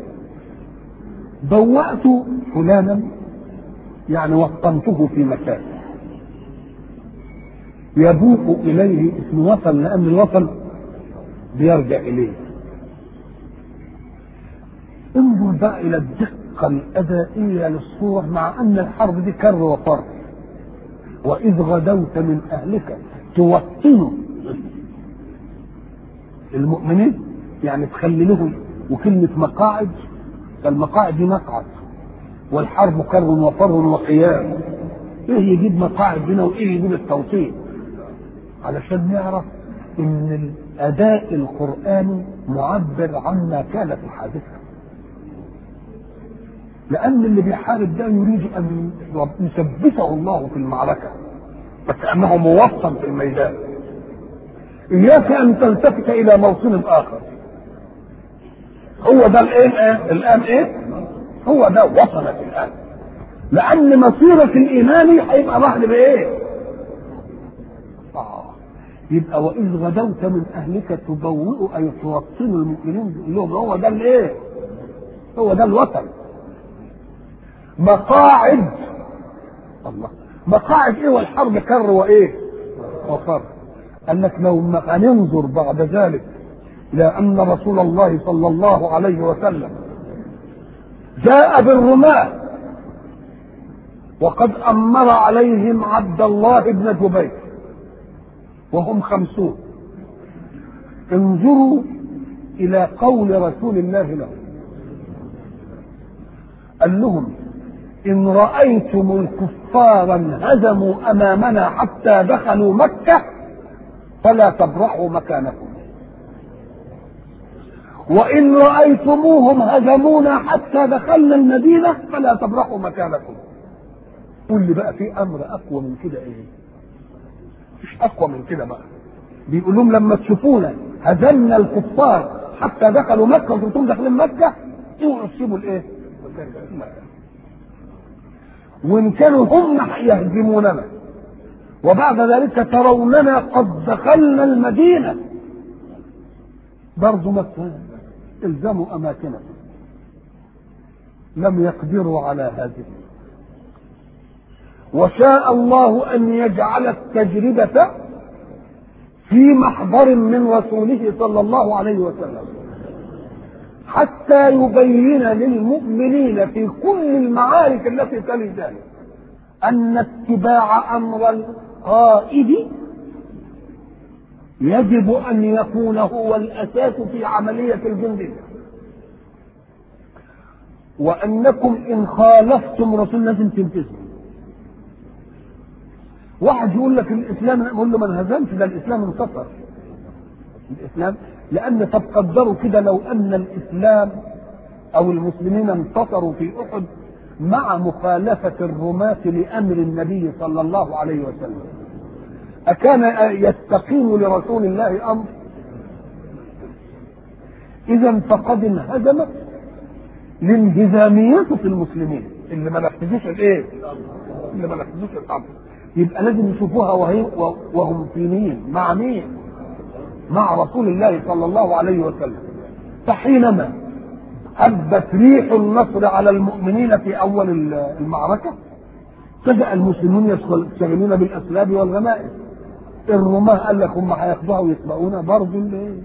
بوأت فلانا يعني وطنته في مكان يبوء إليه اسم وطن لأن الوطن بيرجع إليه انظر بقى إلى الدقة الأدائية للصورة مع أن الحرب دي كر وفر وإذ غدوت من أهلك توطن المؤمنين يعني تخلي لهم وكلمة مقاعد فالمقاعد دي مقعد والحرب كر وفر وقيام ايه يجيب مقاعد هنا وايه يجيب التوطين علشان نعرف ان الاداء القراني معبر عما كان في الحادثه لان اللي بيحارب ده يريد ان يثبته الله في المعركه فكانه موطن في الميدان اياك ان تلتفت الى موطن اخر هو ده الان الان ايه هو ده وصلت الان لان مصيرك الايماني هيبقى بعد بايه آه. يبقى واذ غدوت من اهلك تبوئ اي توطن المؤمنين تقول لهم هو ده الايه هو ده الوطن مقاعد الله مقاعد ايه والحرب كر وايه وفر قال لك لو ما ننظر بعد ذلك الى ان رسول الله صلى الله عليه وسلم جاء بالرماة وقد أمر عليهم عبد الله بن جبير وهم خمسون انظروا إلى قول رسول الله لهم قال لهم إن رأيتم الكفار انهزموا أمامنا حتى دخلوا مكة فلا تبرحوا مكانكم وإن رأيتموهم هزمونا حتى دخلنا المدينة فلا تبرحوا مكانكم قول لي بقى في أمر أقوى من كده إيه مش أقوى من كده بقى بيقول لهم لما تشوفونا هزمنا الكفار حتى دخلوا مكة وانتم داخلين مكة اوعوا تسيبوا الايه؟ وان كانوا هم يهزموننا وبعد ذلك تروننا قد دخلنا المدينة برضو مكة الزموا اماكنهم لم يقدروا على هذه وشاء الله ان يجعل التجربة في محضر من رسوله صلى الله عليه وسلم حتى يبين للمؤمنين في كل المعارك التي تلي ذلك ان اتباع امر القائد يجب ان يكون هو الاساس في عمليه الجنديه وانكم ان خالفتم رسول لازم تنتظروا واحد يقول لك الاسلام يقول له ما انهزمش ده الاسلام انتصر الاسلام لان طب قدروا كده لو ان الاسلام او المسلمين انتصروا في احد مع مخالفة الرماة لأمر النبي صلى الله عليه وسلم أكان يستقيم لرسول الله أمر إذا فقد انهزمت الانهزامية في المسلمين اللي ما نفذوش الايه؟ اللي ما نفذوش الأمر يبقى لازم يشوفوها وهي وهم في مين؟ مع مين؟ مع رسول الله صلى الله عليه وسلم فحينما هبت ريح النصر على المؤمنين في اول المعركه بدا المسلمون يشتغلون بالاسباب والغنائم الرماة قال لك هم هياخدوها ويسبقونا برضه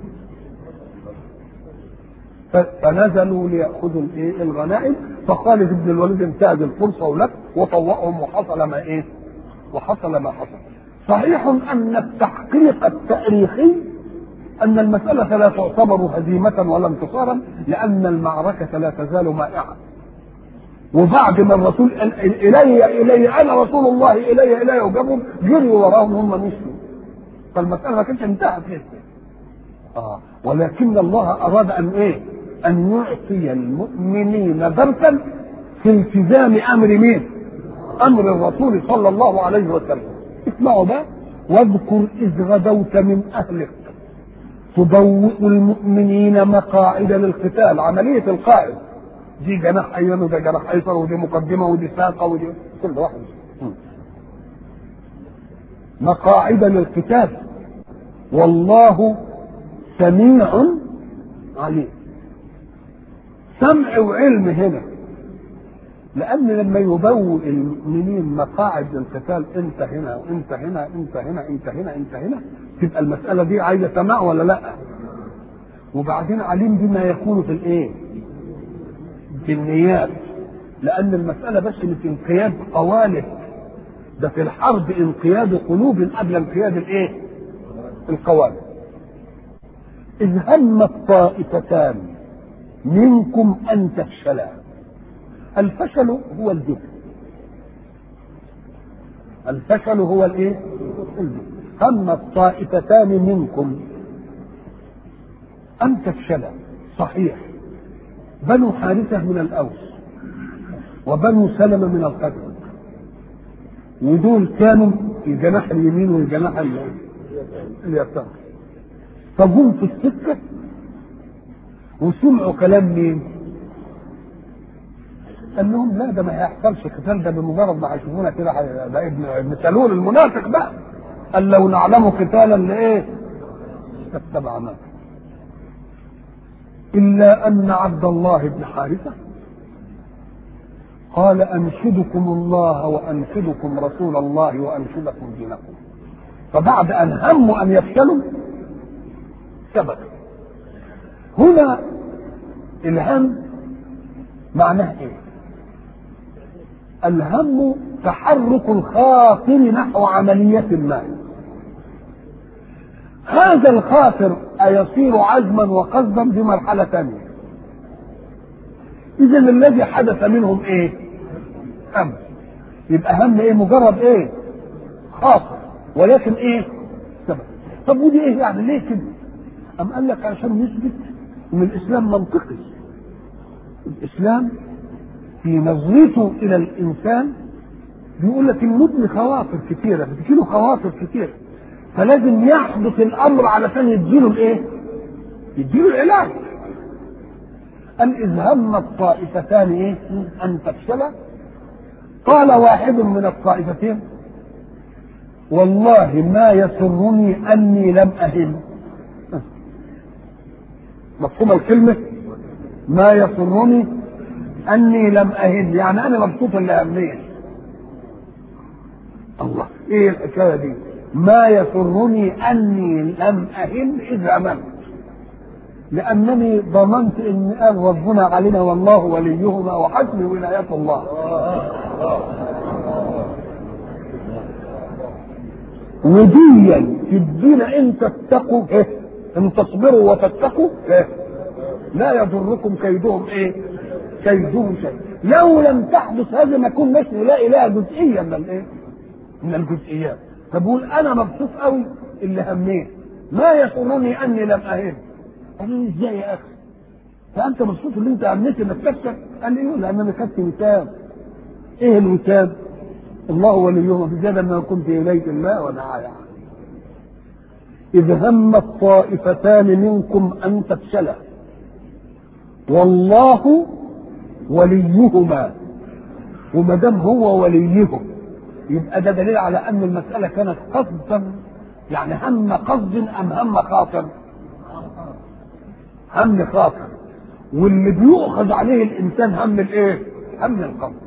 فنزلوا ليأخذوا الايه الغنائم فخالد بن الوليد انتهز الفرصة ولك وطوقهم وحصل ما ايه وحصل ما حصل صحيح ان التحقيق التاريخي ان المسألة لا تعتبر هزيمة ولا انتصارا لان المعركة لا تزال مائعة وبعد ما الرسول قال الي الي انا رسول الله الي الي وجابهم جروا وراهم هم مشوا فالمسألة ما كانتش انتهت لسه آه. ولكن الله اراد ان ايه ان يعطي المؤمنين درسا في التزام امر مين امر الرسول صلى الله عليه وسلم اسمعوا بقى واذكر اذ غدوت من اهلك تبوئ المؤمنين مقاعد للقتال عملية القائد دي جناح ايمن وده جناح ايسر ودي مقدمة ودي ساقة ودي كل واحد مقاعد للقتال والله سميع عليم سمع وعلم هنا لان لما يبوئ المؤمنين مقاعد للقتال انت هنا وانت هنا انت هنا انت هنا انت هنا تبقى المساله دي عايزه سماع ولا لا وبعدين عليم بما يكون في الايه في النيات لان المساله بس اللي في انقياد قوالب ده في الحرب انقياد قلوب قبل انقياد الايه القوالب اذ هم الطائفتان منكم ان تفشلا الفشل هو الجبن الفشل هو الايه الجبن هم الطائفتان منكم ان تفشلا صحيح بنو حارثه من الاوس وبنو سلمه من الخزرج ودول كانوا الجناح اليمين والجناح اليسار فجم في السكه وسمعوا كلام مين؟ قال لهم لا ده ما هيحصلش قتال ده بمجرد ما هيشوفونا كده ده ابن ابن سلول المنافق بقى قال لو نعلم قتالا لايه؟ لاتبعناه الا ان عبد الله بن حارثه قال انشدكم الله وانشدكم رسول الله وانشدكم دينكم فبعد ان هموا ان يفشلوا ثبت هنا الهم معناه ايه الهم تحرك الخاطر نحو عملية ما هذا الخاطر أيصير عزما وقصدا بمرحلة ثانية إذا الذي حدث منهم إيه؟ هم يبقى هم إيه؟ مجرد إيه؟ خاطر ولكن إيه؟ سبب طب ودي إيه يعني ليه كده؟ أم قال لك عشان نثبت ان الاسلام منطقي الاسلام في نظرته الى الانسان بيقول لك المدن خواطر كثيره بتجيله خواطر كثيره فلازم يحدث الامر علشان يديله الايه؟ يديله العلاج قال اذ هم الطائفتان ايه؟ ان تفشلا قال واحد من الطائفتين والله ما يسرني اني لم اهن مفهوم الكلمه ما يسرني اني لم اهن يعني انا مبسوط اللي همنيه الله ايه الحكايه دي ما يسرني اني لم اهن اذ امنت لانني ضمنت ان قال ربنا علينا والله وليهما وحسبي ولايه الله وديا في الدين ان تتقوا إيه؟ ان تصبروا وتتقوا إيه؟ لا يضركم كيدهم ايه كيدهم شيء لو لم تحدث هذا ما كناش نلاقي لها جزئيه من الايه من الجزئيات فبقول انا مبسوط قوي اللي همنيه ما يسرني اني لم اهم قال لي ازاي يا اخي فانت مبسوط اللي انت امنيت انك تكسب قال لي ايوه لان انا خدت وسام ايه الوسام الله وليهم في زاد ما كنت اليك الله ودعايا إذ هم الطائفتان منكم أن تفشلا والله وليهما وما دام هو وليهم يبقى ده دليل على أن المسألة كانت قصدا يعني هم قصد أم هم خاطر؟ هم خاطر واللي بيؤخذ عليه الإنسان هم الإيه؟ هم القصد